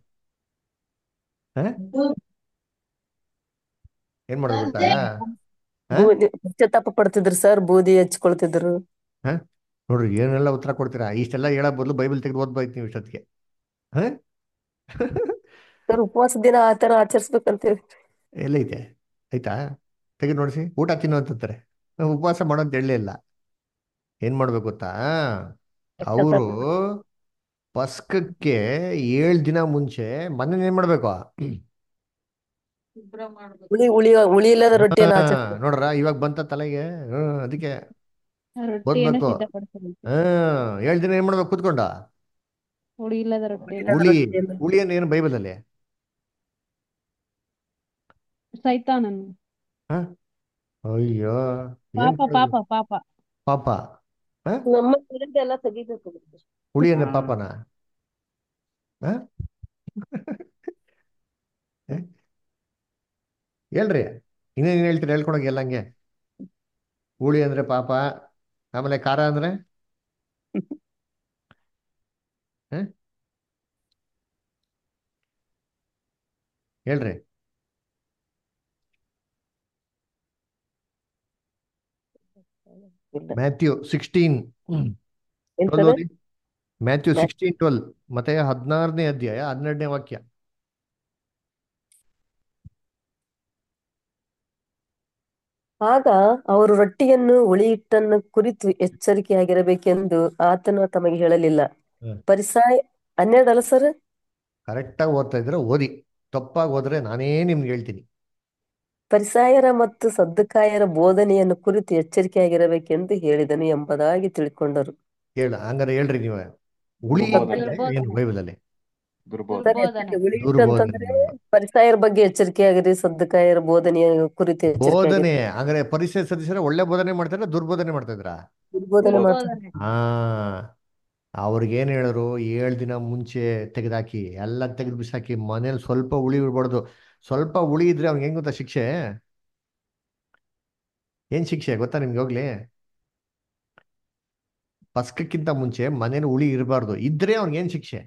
ಏನ್ ಮಾಡೋದು ಗೊತ್ತಾ ಹ? ಬೂದಿ ಪಶ್ಚಾತ್ತಾಪ ಪಡ್ತಿದ್ರು ಸರ್ ಬೂದಿ ಹಚ್ಕೊಳ್ತಿದ್ರು ನೋಡ್ರಿ ಏನೆಲ್ಲ ಉತ್ತರ ಕೊಡ್ತೀರಾ ಇಷ್ಟೆಲ್ಲ ಹೇಳೋ ಬದಲು ಬೈಬಲ್ ತೆಗೆದು ಓದ್ಬೋಯ್ತು ನೀವು ಇಷ್ಟೊತ್ತಿಗೆ ಹ ಸರ್ ಉಪವಾಸ ದಿನ ಆ ತರ ಆಚರಿಸ್ಬೇಕಂತ ಹೇಳಿ ಎಲ್ಲೈತೆ ಆಯ್ತಾ ತೆಗೆದು ನೋಡಿಸಿ ಊಟ ತಿನ್ನು ಅಂತಾರೆ ನಾವು ಉಪವಾಸ ಮಾಡೋ ಅಂತ ಹೇಳಲೇ ಇಲ್ಲ ಏನ್ ಮಾಡ್ಬೇಕು ಗೊತ್ತಾ ಅವರು ಪಸ್ಕಕ್ಕೆ ಏಳು ದಿನ ಮುಂಚೆ ಮನೇಲಿ ಏನ್ ಮಾಡ್ಬೇಕು ಉಳಿ ಉಳಿ ಉಳಿ ಇಲ್ಲದ ರೊಟ್ಟಿಯನ್ನು ಹಾ, ಆಚರಿಸ್ಬೇಕು ನೋಡ್ರ ಇವಾಗ ಬಂತ ತಲೆಗೆ ಹ್ಮ್ ಅದಕ್ಕೆ ರೊಟ್ಟಿಯನ್ನು ಓದ್ಬೇಕು. ಸಿದ್ಧಪಡಿಸಬೇಕು ಹ್ಮ್ ಏಳು ದಿನ ಏನ್ ಮಾಡ್ಬೇಕು ಕೂತ್ಕೊಂಡ ಹುಳಿ ಇಲ್ಲದ ರೊಟ್ಟಿಯಲ್ಲಿ ಹುಳಿ ರೊಟ್ಟಿಯನ್ನು ಹುಳಿ ಅಂದ್ರೆ ಏನು ಬೈಬಲಲ್ಲಿ ಸೈತಾನನು ಹ ಅಯ್ಯೋ ಏನ್ ಪಾಪ ಕೇಳಿದ್ರು? ಪಾಪ ಪಾಪ ಪಾಪ ಹ ನಮ್ಮ ಕಡೆಯಿಂದ ಎಲ್ಲ ತೆಗಿಬೇಕು ಹುಳಿ ಅಂದ್ರೆ ಹಾ. ಪಾಪನ ಹ? ಹ? ಹೇಳ್ರಿ ಇನ್ನೇನ್ ಹೇಳ್ತೀರಿ ಹೇಳ್ಕೊಳಗೆ ಎಲ್ಲ ಹಂಗೆ ಹುಳಿ ಅಂದ್ರೆ ಪಾಪ ಆಮೇಲೆ ಖಾರ ಅಂದ್ರೆ ಹ? ಹೇಳ್ರಿ ಇಲ್ಲ ಮ್ಯಾಥ್ಯೂ ಸಿಕ್ಸ್ಟೀನ್ ಟ್ವೆಲ್ ಎಂತದ ಓದಿ ಮ್ಯಾಥ್ಯೂ ಸಿಕ್ಸ್ಟೀನ್ ಟ್ವೆಲ್ ಮತ್ತೆ ಹದಿನಾರನೇ ಅಧ್ಯಾಯ ಹನ್ನೆರಡನೇ ವಾಕ್ಯ ಆಗ ಅವರು ರೊಟ್ಟಿಯನ್ನು ಹುಳಿಹಿಟ್ಟನ್ನು ಕುರಿತು ಎಚ್ಚರಿಕೆಯಾಗಿರಬೇಕೆಂದು ಆತನು ತಮಗೆ ಹೇಳಲಿಲ್ಲ ಹ್ಮ್. ಪರಿಸಾಯ ಹನ್ನೆರಡಲ್ಲ ಸರ್ ಕರೆಕ್ಟಾಗಿ ಓದ್ತಾ ಇದ್ರೆ ಓದಿ ತಪ್ಪಾಗಿ ಹೋದ್ರೆ ನಾನೇ ನಿಮ್ಗೆ ಹೇಳ್ತೀನಿ ಪರಿಸಾಯರ ಮತ್ತು ಸದ್ದುಕಾಯರ ಬೋಧನೆಯನ್ನು ಕುರಿತು ಎಚ್ಚರಿಕೆಯಾಗಿರಬೇಕೆಂದು ಹೇಳಿದನು ಎಂಬುದಾಗಿ ತಿಳ್ಕೊಂಡರು ಹೇಳ ಹಂಗಾರೆ ಹೇಳ್ರಿ ನೀವು ಹುಳಿ ದುರ್ಬೋಧನೆ. ಅಂದ್ರೆ ಏನು ಬೈಬಲಲ್ಲಿ ದುರ್ಬೋಧನೆ ಸರಿ ದುರ್ಬೋಧನೆ ಹುಳಿ ಹಿಟ್ಟು ದುರ್ಬೋಧನೆ ಅಂತಂದ್ರೆ ಪರಿಸಾಯರ ಬಗ್ಗೆ ಎಚ್ಚರಿಕೆಯಾಗಿರಿ ಸದ್ದುಕಾಯರ ಬೋಧನೆಯ ಕುರಿತು ಎಚ್ಚರಿಕೆಯಾಗಿರಿ ಬೋಧನೆ ಹಂಗಾರೆ ಪರಿಸರ ಸದಸ್ಯರ ಒಳ್ಳೆ ಬೋಧನೆ ಮಾಡ್ತಾರ ದುರ್ಬೋಧನೆ ಮಾಡ್ತಾ ಇದ್ರಾ ದುರ್ಬೋಧನೆ ಮಾಡ್ತಾರೆ ದುರ್ಬೋಧನೆ ಹಾ ಅವ್ರಿಗೇನು ಹೇಳರು ಏಳು ದಿನ ಮುಂಚೆ ತೆಗೆದಾಕಿ ಎಲ್ಲ ತೆಗೆದು ಬಿಸಾಕಿ ಮನೇಲಿ ಸ್ವಲ್ಪ ಹುಳಿ ಇರ್ಬಾರ್ದು ಸ್ವಲ್ಪ ಹುಳಿ ಇದ್ರೆ ಅವ್ನಿಗೆ ಹೆಂಗ್ ಗೊತ್ತಾ ಶಿಕ್ಷೆ ಏನ್ ಶಿಕ್ಷೆ ಗೊತ್ತಾ ನಿಮ್ಗೆ ಹೋಗ್ಲಿ ಪಸ್ಕಕ್ಕಿಂತ ಮುಂಚೆ ಮನೇಲಿ ಹುಳಿ ಇರಬಾರ್ದು ಇದ್ರೆ ಅವ್ನಿಗೆ ಏನ್ ಶಿಕ್ಷೆ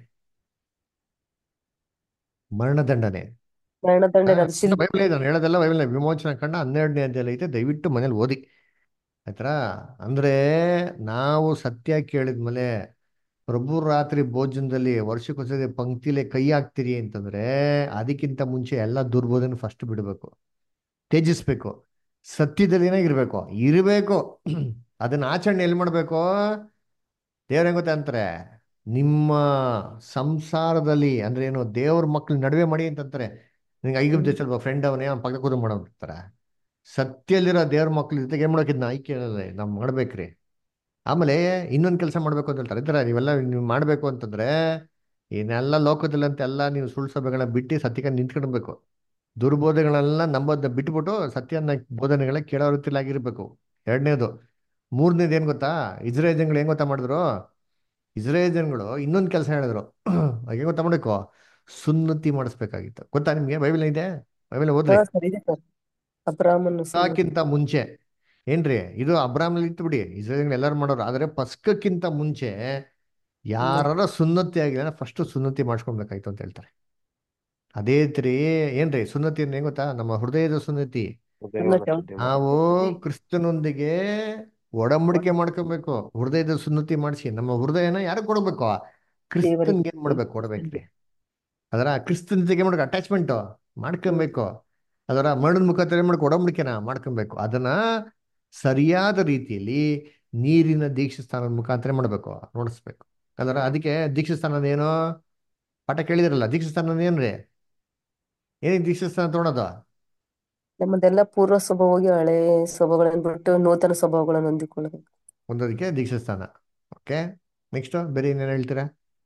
ಮರಣದಂಡನೆ ಮರಣದಂಡನೆ ಅದು ಶಿಲ್ಪಿ ಬೈಬಲ್ ಇದೆ ನಾನು ಹೇಳೋದೆಲ್ಲ ಬೈಬಲ್ ವಿಮೋಚನಾ ಕಂಡ ಹನ್ನೆರಡನೇ ಅಧ್ಯಾಯ ಐತೆ ದಯವಿಟ್ಟು ಮನೇಲಿ ಓದಿ ಆಯ್ತಾ ಅಂದ್ರೆ ನಾವು ಸತ್ಯ ಕೇಳಿದ್ಮೇಲೆ ಪ್ರಭು ರಾತ್ರಿ ಭೋಜನದಲ್ಲಿ ವರ್ಷಕ್ಕೊಂದ್ಸತಿ ಪಂಕ್ತಿಲೆ ಕೈ ಹಾಕ್ತೀರಿ ಅಂತಂದ್ರೆ ಅದಕ್ಕಿಂತ ಮುಂಚೆ ಎಲ್ಲ ದುರ್ಬೋಧನೆ ಫಸ್ಟ್ ಬಿಡಬೇಕು ತ್ಯಜಿಸ್ಬೇಕು ಸತ್ಯದಲ್ಲಿ ಏನಾಗಿರ್ಬೇಕು ಇರಬೇಕು ಅದನ್ನ ಆಚರಣೆ ಎಲ್ಲಿ ಮಾಡ್ಬೇಕು ದೇವ್ರ ಹೆಂಗ್ ಗೊತ್ತಾ ಅಂತಾರೆ ನಿಮ್ಮ ಸಂಸಾರದಲ್ಲಿ ಅಂದ್ರೆ ಏನು ದೇವ್ರ ಮಕ್ಳ ನಡುವೆ ಮಾಡಿ ಅಂತಂತಾರೆ ನಿಂಗೆ ಐಗುಪ್ತ ದೇಶದಲ್ಲಿ ಫ್ರೆಂಡ್ ಅವನೇ ಅವ್ನ ಪಕ್ಕ ಕೂತು ಮಾಡೋಂತಾರೆ ಸತ್ಯಲ್ಲಿರೋ ದೇವ್ರ ಮಕ್ಳ ಜೊತೆಗೆ ಏನ್ ಮಾಡೋಕಿದ್ನ ಆಯ್ಕೆ ನಾವು ಮಾಡ್ಬೇಕ್ರಿ ಆಮೇಲೆ ಇನ್ನೊಂದು ಕೆಲಸ ಮಾಡ್ಬೇಕು ಅಂತ ಹೇಳ್ತಾರೆ ಈ ಥರ ನೀವೆಲ್ಲ ನೀವು ಮಾಡಬೇಕು ಅಂತಂದ್ರೆ ಇನ್ನೆಲ್ಲ ಲೋಕದಲ್ಲಂತ ಎಲ್ಲ ನೀವು ಸುಳ್ಳು ಸಭೆಗಳನ್ನ ಬಿಟ್ಟು ಸತ್ಯಕ್ಕೆ ನಿಂತ್ಕೊಳ್ಬೇಕು ದುರ್ಬೋಧನೆಗಳೆಲ್ಲ ನಂಬೋದನ್ನ ಬಿಟ್ಬಿಟ್ಟು ಸತ್ಯನ ಬೋಧನೆಗಳ ಕೇಳೋ ರೀತಿಲಾಗಿರ್ಬೇಕು ಎರಡನೇದು ಮೂರನೇದು ಏನ್ ಗೊತ್ತಾ ಇಸ್ರೇಲ್ ಜನಗಳು ಏನ್ ಗೊತ್ತಾ ಮಾಡಿದ್ರು ಇಸ್ರೇಲ್ ಜನಗಳು ಇನ್ನೊಂದು ಕೆಲಸ ಹೇಳಿದ್ರು ಹಾಗೆ ಗೊತ್ತಾ ಮಾಡಬೇಕು ಸುನ್ನತಿ ಮಾಡಿಸ್ಬೇಕಾಗಿತ್ತು ಗೊತ್ತಾ ನಿಮ್ಗೆ ಬೈಬಲ್ ಇದೆ ಬೈಬಲ್ ಓದ್ರಿ ಹಾ ಸರಿ ಇದೆ ಸರ್ ಅಬ್ರಾಮನ್ನು ಸುಮ್ಮನೆ ಪಸ್ಕಕ್ಕಿಂತ ಮುಂಚೆ ಏನ್ರಿ ಇದು ಅಬ್ರಾಹ್ಮಲ್ಲಿ ಇತ್ತು ಬಿಡಿ ಇಸ್ರೇಲ್ ಎಲ್ಲರೂ ಮಾಡೋರು ಆದ್ರೆ ಪಸ್ಕಕ್ಕಿಂತ ಮುಂಚೆ ಯಾರ ಸುನ್ನತಿ ಆಗಿಲ್ಲ ಫಸ್ಟ್ ಸುನ್ನತಿ ಮಾಡಿಸ್ಕೊಳ್ಬೇಕಾಯ್ತು ಅಂತ ಹೇಳ್ತಾರೆ ಅದೇ ರೀತಿ ಏನ್ರಿ ಸುನ್ನತಿ ಅಂದ್ರೆ ಏನ್ ಗೊತ್ತಾ ನಮ್ಮ ಹೃದಯದ ಸುನ್ನತಿ ಹೃದಯವನ್ನು ಶುದ್ಧಿ ನಾವು ಮಾಡಿಕೊಳ್ಳಿ. ಕ್ರಿಸ್ತನೊಂದಿಗೆ ಒಡಂಬಡಿಕೆ ಮಾಡ್ಕೊಬೇಕು ಹೃದಯದ ಸುನ್ನತಿ ಮಾಡಿಸಿ ನಮ್ಮ ಹೃದಯನ ಯಾರು ಕೊಡ್ಬೇಕು ಕ್ರಿಸ್ತನ್ಗೆ ಏನ್ ಮಾಡ್ಬೇಕು ಕೊಡ್ಬೇಕ್ರಿ ಅದರ ಕ್ರಿಸ್ತನ ಜೊತೆಗೆ ಮಾಡ್ಬೇಕು ಅಟ್ಯಾಚ್ಮೆಂಟ್ ಮಾಡ್ಕೊಬೇಕು ಅದರ ಮರಣದ ಮುಖಾಂತರ ಏನ್ ಮಾಡ್ಕೊ ಒಡಂಬಡಿಕೆನ ಮಾಡ್ಕೊಬೇಕು ಅದನ್ನ ಸರಿಯಾದ ರೀತಿಯಲ್ಲಿ ನೀರಿನ ದೀಕ್ಷಾಸ್ಥಾನದ ಮುಖಾಂತರ ಮಾಡ್ಬೇಕು ನೋಡಿಸ್ಬೇಕು ಅದರ ಅದಕ್ಕೆ ದೀಕ್ಷಾಸ್ಥಾನದ ಏನು ಪಾಠ ಕೇಳಿದಿರಲ್ಲ ದೀಕ್ಷಾಸ್ಥಾನದ ಏನ್ರಿ ಏನಿಗೆ ದೀಕ್ಷಾಸ್ಥಾನ ತೊಗೊಳೋದು ನಮ್ಮದೆಲ್ಲ ಪೂರ್ವ ಸ್ವಭಾವ ಹಳೆ ಸ್ವಭಾವಗಳನ್ನು ಬಿಟ್ಟು ನೂತನ ಸ್ವಭಾವಗಳನ್ನು ಹೊಂದಿಕೊಳ್ಳಬೇಕು ಒಂದೋದಕ್ಕೆ ದೀಕ್ಷಾಸ್ಥಾನ ಓಕೆ ನೆಕ್ಸ್ಟ್ ಬೇರೆ ಏನೇನು ಹೇಳ್ತೀರಾ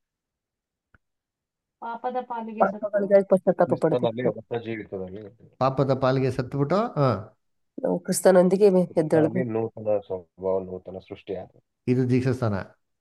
ಪಾಪದ ಪಾಲಿಗೆ ಸತ್ತು ಪಾಪಗಳಿಗಾಗಿ ಪಶ್ಚಾತ್ತಾಪ ಕ್ರಿಸ್ತನಲ್ಲಿ ಪಡಬೇಕು ಹೊಸ ಜೀವಿತದಲ್ಲಿ ಪಾಪದ ಪಾಲಿಗೆ ಸತ್ಬಿಟ್ಟು ಹಾ ನಾವು ಕ್ರಿಸ್ತನೊಂದಿಗೆ ಕ್ರಿಸ್ತನಲ್ಲಿ ಎದ್ದೇಳಬೇಕು ನೂತನ ಸ್ವಭಾವ ನೂತನ ಸೃಷ್ಟಿಯಾದ ಇದು ದೀಕ್ಷಾಸ್ಥಾನ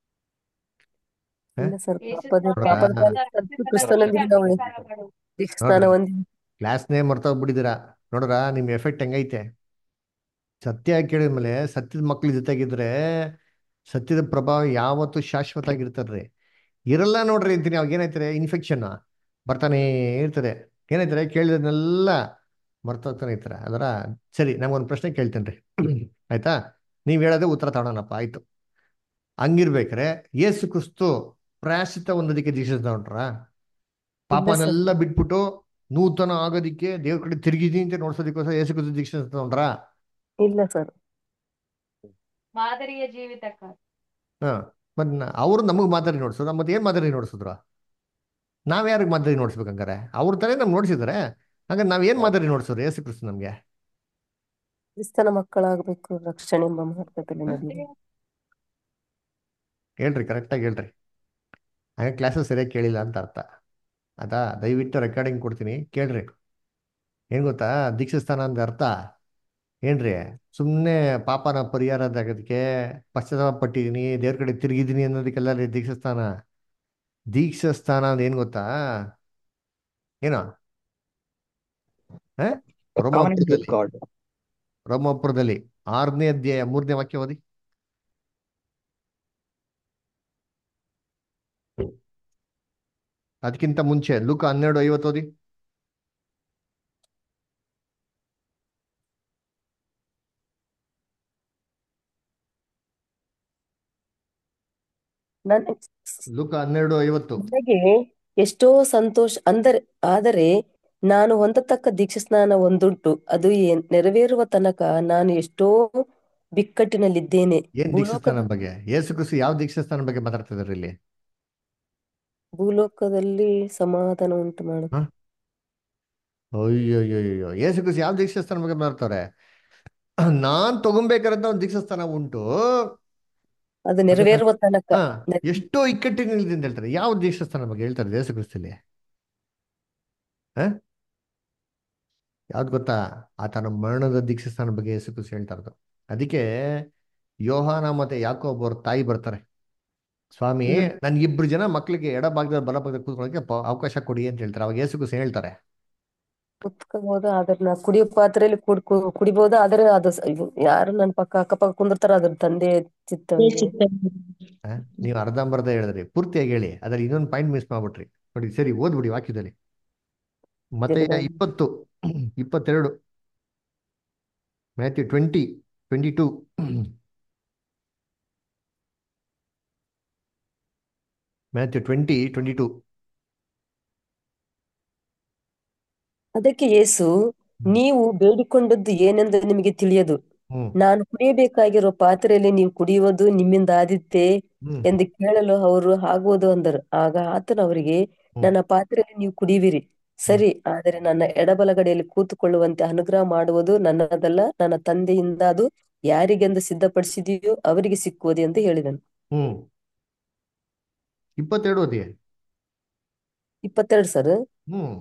ಹ? ಇಲ್ಲ ಸರ್ ಯೇಸು ಪಾಪದ ಸ್ವಾಮಿ ಪಾಪದ ನೋಡ್ರಾ? ಪಾಲಿಗೆ ಸತ್ತು ಕ್ರಿಸ್ತನೊಂದಿಗೆ ನಾವು ರಕ್ಷಣೆ ದೀಕ್ಷಾಸ್ನಾನ ನೋಡ್ರಿ ಹೊಂದಿ ಕ್ಲಾಸ್ನೇ ಮರ್ತೋಗ್ಬಿಟ್ಟಿದ್ದೀರಾ ನೋಡ್ರ ನಿಮ್ ಎಫೆಕ್ಟ್ ಹೆಂಗೈತೆ ಸತ್ಯ ಕೇಳಿದ್ಮೇಲೆ ಸತ್ಯದ ಮಕ್ಳ ಜೊತೆಗಿದ್ರೆ ಸತ್ಯದ ಪ್ರಭಾವ ಯಾವತ್ತೂ ಶಾಶ್ವತ ಆಗಿರ್ತದ್ರಿ ಇರಲ್ಲ ನೋಡ್ರಿ ಅಂತೀನಿ ಅವಾಗ ಏನಾಯ್ತಾರೆ ಇನ್ಫೆಕ್ಷನ್ ಬರ್ತಾನೆ ಇರ್ತದೆ ಏನಾಯ್ತಾರೆ ಕೇಳಿದ್ನೆಲ್ಲ ಮರ್ತೋಗ್ತಾನೆ ಇರ್ತಾರೆ ಅದರ ಸರಿ ನಮ್ಗೊಂದು ಪ್ರಶ್ನೆ ಕೇಳ್ತೇನೆ ರೀ ಆಯ್ತಾ ನೀವ್ ಹೇಳೋದೇ ಉತ್ತರ ತಗೊಳೋಣಪ್ಪ ಆಯ್ತು ಹಂಗಿರ್ಬೇಕಾರೆ ಯೇಸು ಕ್ರಿಸ್ತು ಪ್ರಾಯಶ್ಚಿತ್ತ ಒಂದೋದಕ್ಕೆ ದೀಕ್ಷೆ ತಗೊಂಡ್ರ ಪಾಪನೆಲ್ಲ ಬಿಟ್ಬಿಟ್ಟು ನೂತನ ಆಗೋದಿಕ್ಕೆ ದೇವ್ರ ಕಡೆ ತಿರುಗಿದೀನಿ ಅಂತ ನೋಡ್ಸೋದಕ್ಕೋಸ್ಕರ ಯೇಸು ಕ್ರಿಸ್ತು ದೀಕ್ಷೆ ತಗೊಂಡ್ರ ಇಲ್ಲ ಸರ್ ಮಾದರಿಯ ಜೀವಿತಕ್ಕಾಗಿ ಹಾ ಮತ್ ಅವರು ನಮಗ್ ಮಾದರಿ ನೋಡ್ಸಿದ್ರು ಮತ್ತೆ ಏನ್ ಮಾದರಿ ನೋಡ್ಸಿದ್ರು ನಾವ್ ಯಾರಿಗೆ ಮಾದರಿ ನೋಡ್ಸ್ಬೇಕು ಹಂಗಾರೆ ಅವ್ರ ತರ ನಮ್ಗೆ ನೋಡ್ಸಿದಾರೆ ಹಂಗಾರೆ ನಾವ್ ಏನ್ ಮಾದರಿ ನೋಡ್ಸಿದ್ರು ಯೇಸು ಕ್ರಿಸ್ತು ನಮ್ಗೆ ಕ್ರಿಸ್ತನ ಮಕ್ಕಳಾಗಬೇಕು ರಕ್ಷಣೆ ಎಂಬ ಮಾರ್ಗದಲ್ಲಿ ನಡೆಯಬೇಕು ಹೇಳ್ರಿ ಕರೆಕ್ಟಾಗಿ ಹೇಳ್ರಿ ಹಾಗೆ ಕ್ಲಾಸಸ್ ಸರಿಯಾಗಿ ಕೇಳಿಲ್ಲ ಅಂತ ಅರ್ಥ ಆಯ್ತಾ ದಯವಿಟ್ಟು ರೆಕಾರ್ಡಿಂಗ್ ಕೊಡ್ತೀನಿ ಕೇಳ್ರಿ ಏನು ಗೊತ್ತಾ ದೀಕ್ಷಾಸ್ಥಾನ ಅಂತ ಅರ್ಥ ಏನ್ರಿ ಸುಮ್ಮನೆ ಪಾಪನ ಪರಿಹಾರ ಆಗೋದಕ್ಕೆ ಪಶ್ಚಾತ್ತಾಪ ಪಟ್ಟಿದ್ದೀನಿ ದೇವ್ರ ಕಡೆ ತಿರುಗಿದ್ದೀನಿ ಅನ್ನೋದಕ್ಕೆಲ್ಲ ರೀ ದೀಕ್ಷಾಸ್ಥಾನ ದೀಕ್ಷಾಸ್ಥಾನ ಅಂದ್ರೆ ಏನು ಗೊತ್ತಾ ಏನೋ ಆ? Covenant with ರೋಮಾಪುರದಲ್ಲಿ God. ರೋಮಾಪುರದಲ್ಲಿ ಆರನೇ ಅಧ್ಯಾಯ ಮೂರನೇ ವಾಕ್ಯ ಓದಿ ಅದಕ್ಕಿಂತ ಮುಂಚೆ ಲೂಕ ಹನ್ನೆರಡು ಐವತ್ತು ಓದಿ ನನ್ನ ಲೂಕ ಹನ್ನೆರಡು ಐವತ್ತು ನನಗೆ ಎಷ್ಟೋ ಸಂತೋಷ ಅಂದರೆ ಆದರೆ ನಾನು ಹೊಂದತಕ್ಕ ದೀಕ್ಷಾಸ್ನಾನ ಒಂದುಂಟು ಅದು ಏನ್ ನೆರವೇರುವ ತನಕ ನಾನು ಎಷ್ಟೋ ಬಿಕ್ಕಟ್ಟಿನಲ್ಲಿದ್ದೇನೆ ಏನ್ ಭೂಲೋಕ ದೀಕ್ಷಾಸ್ಥಾನ ಬಗ್ಗೆ ಯೇಸು ಕ್ರಿಸ್ತು ಯಾವ ದೀಕ್ಷಾಸ್ಥಾನ ಬಗ್ಗೆ ಮಾತಾಡ್ತಿದಾರೆ ಇಲ್ಲಿ ಭೂಲೋಕದಲ್ಲಿ ಸಮಾಧಾನ ಉಂಟು ಮಾಡು ಹ? ಅಯ್ಯೋಯ್ಯೋಯ್ಯೋ ಯೇಸು ಕ್ರಿಸ್ತು ಯಾವ ದೀಕ್ಷಾಸ್ಥಾನ ಬಗ್ಗೆ ಮಾತಾಡ್ತಾರೆ ನಾನ್ ತಗೊಂಬೇಕಾದಂತ ಒಂದು ದೀಕ್ಷಾಸ್ಥಾನ ಉಂಟು ಅದು ನೆರವೇರುವ ತನಕ ಹಾ ನೆರ- ಎಷ್ಟೋ ಇಕ್ಕಟ್ಟಿನಿಂದ ಅಂತ ಹೇಳ್ತಾರೆ ಯಾವ ದೀಕ್ಷಾಸ್ಥಾನ ಬಗ್ಗೆ ಹೇಳ್ತಾರೆ ಯೇಸು ಕ್ರಿಸ್ತಲ್ಲಿ ಹ ಯಾವ್ದು ಗೊತ್ತಾ ಆತನ ಮರಣದ ದೀಕ್ಷಾಸ್ಥಾನ ಬಗ್ಗೆ ಯೇಸು ಕ್ರಿಸ್ತು ಹೇಳ್ತಾ ಇರೋದು ಅದಕ್ಕೆ ಯೋಹಾನ ಮತ್ತೆ ಯಾಕೋಬ್ ಅವ್ರ ತಾಯಿ ಬರ್ತಾರೆ ಸ್ವಾಮಿ ಹ್ಮ್. ನನ್ಗೆ ಇಬ್ರು ಜನ ಮಕ್ಳಿಗೆ ಎಡ ಭಾಗದಲ್ಲಿ ಬಲ ಭಾಗದಲ್ಲಿ ಕೂತ್ಕೊಳ್ಳೋಕೆ ಪ- ಅವಕಾಶ ಕೊಡಿ ಅಂತ ಹೇಳ್ತಾರೆ ಅವಾಗ ಯೇಸು ಕ್ರಿಸ್ತು ಹೇಳ್ತಾರೆ ಕುತ್ಕೋಬಹುದು ಆದ್ರೆ ನಾ ಕುಡಿಯೋ ಪಾತ್ರೆಯಲ್ಲಿ ಕುಡ್ ಕು- ಕುಡಿಬಹುದು ಆದ್ರೆ ಅದು ಸ- ಇದು ಯಾರು ನನ್ನ ಪಕ್ಕ ಅಕ್ಕಪಕ್ಕ ಕುಂದಿರ್ತಾರ ಅದ್ರ ತಂದೆ ಚಿತ್ತವಿದೆ ಆ? ನೀವು ಅರ್ಧಂಬರ್ಧ ಹೇಳಿದ್ರಿ ಪೂರ್ತಿಯಾಗಿ ಹೇಳಿ ಅದ್ರಲ್ಲಿ ಇನ್ನೊಂದು ಪಾಯಿಂಟ್ ಮಿಸ್ ಮಾಡ್ಬಿಟ್ರಿ ನೋಡಿ ಸರಿ ಓದ್ಬಿಡಿ ವಾಕ್ಯದಲ್ಲಿ ಮತ್ತೆ ತಿರ್ಗಾ ಇಪ್ಪತ್ತು ಇಪ್ಪತ್ತೆರಡು Matthew twenty twenty two Matthew twenty twenty two ಅದಕ್ಕೆ ಯೇಸು ನೀವು ಬೇಡಿಕೊಂಡದ್ದು ಏನೆಂದು ನಿಮಗೆ ತಿಳಿಯದು ಹ್ಮ್ ನಾನು ಕುಡಿಯಬೇಕಾಗಿರೋ ಪಾತ್ರೆಯಲ್ಲಿ ನೀವು ಕುಡಿಯುವುದು ನಿಮ್ಮಿಂದ ಆದಿತ್ತೆ ಹ್ಮ್ ಎಂದು ಕೇಳಲು ಅವರು ಆಗುವುದು ಅಂದರು ಆಗ ಆತನು ಅವರಿಗೆ ಹ್ಮ್ ನನ್ನ ಪಾತ್ರೆಯಲ್ಲಿ ನೀವು ಕುಡಿಯುವಿರಿ ಹ್ಮ್ ಸರಿ ಆದರೆ ನನ್ನ ಎಡಬಲಗಡೆಯಲ್ಲಿ ಕೂತುಕೊಳ್ಳುವಂತೆ ಅನುಗ್ರಹ ಮಾಡುವುದು ನನ್ನದಲ್ಲ ನನ್ನ ತಂದೆಯಿಂದ ಅದು ಯಾರಿಗೆಂದು ಸಿದ್ಧಪಡಿಸಿದೆಯೋ ಅವರಿಗೆ ಸಿಕ್ಕುವುದು ಎಂದು ಹೇಳಿದನು ಹ್ಮ್ ಇಪ್ಪತ್ತೆರಡು ಓದಿ ಇಪ್ಪತ್ತೆರಡು ಸರ್ ಹ್ಮ್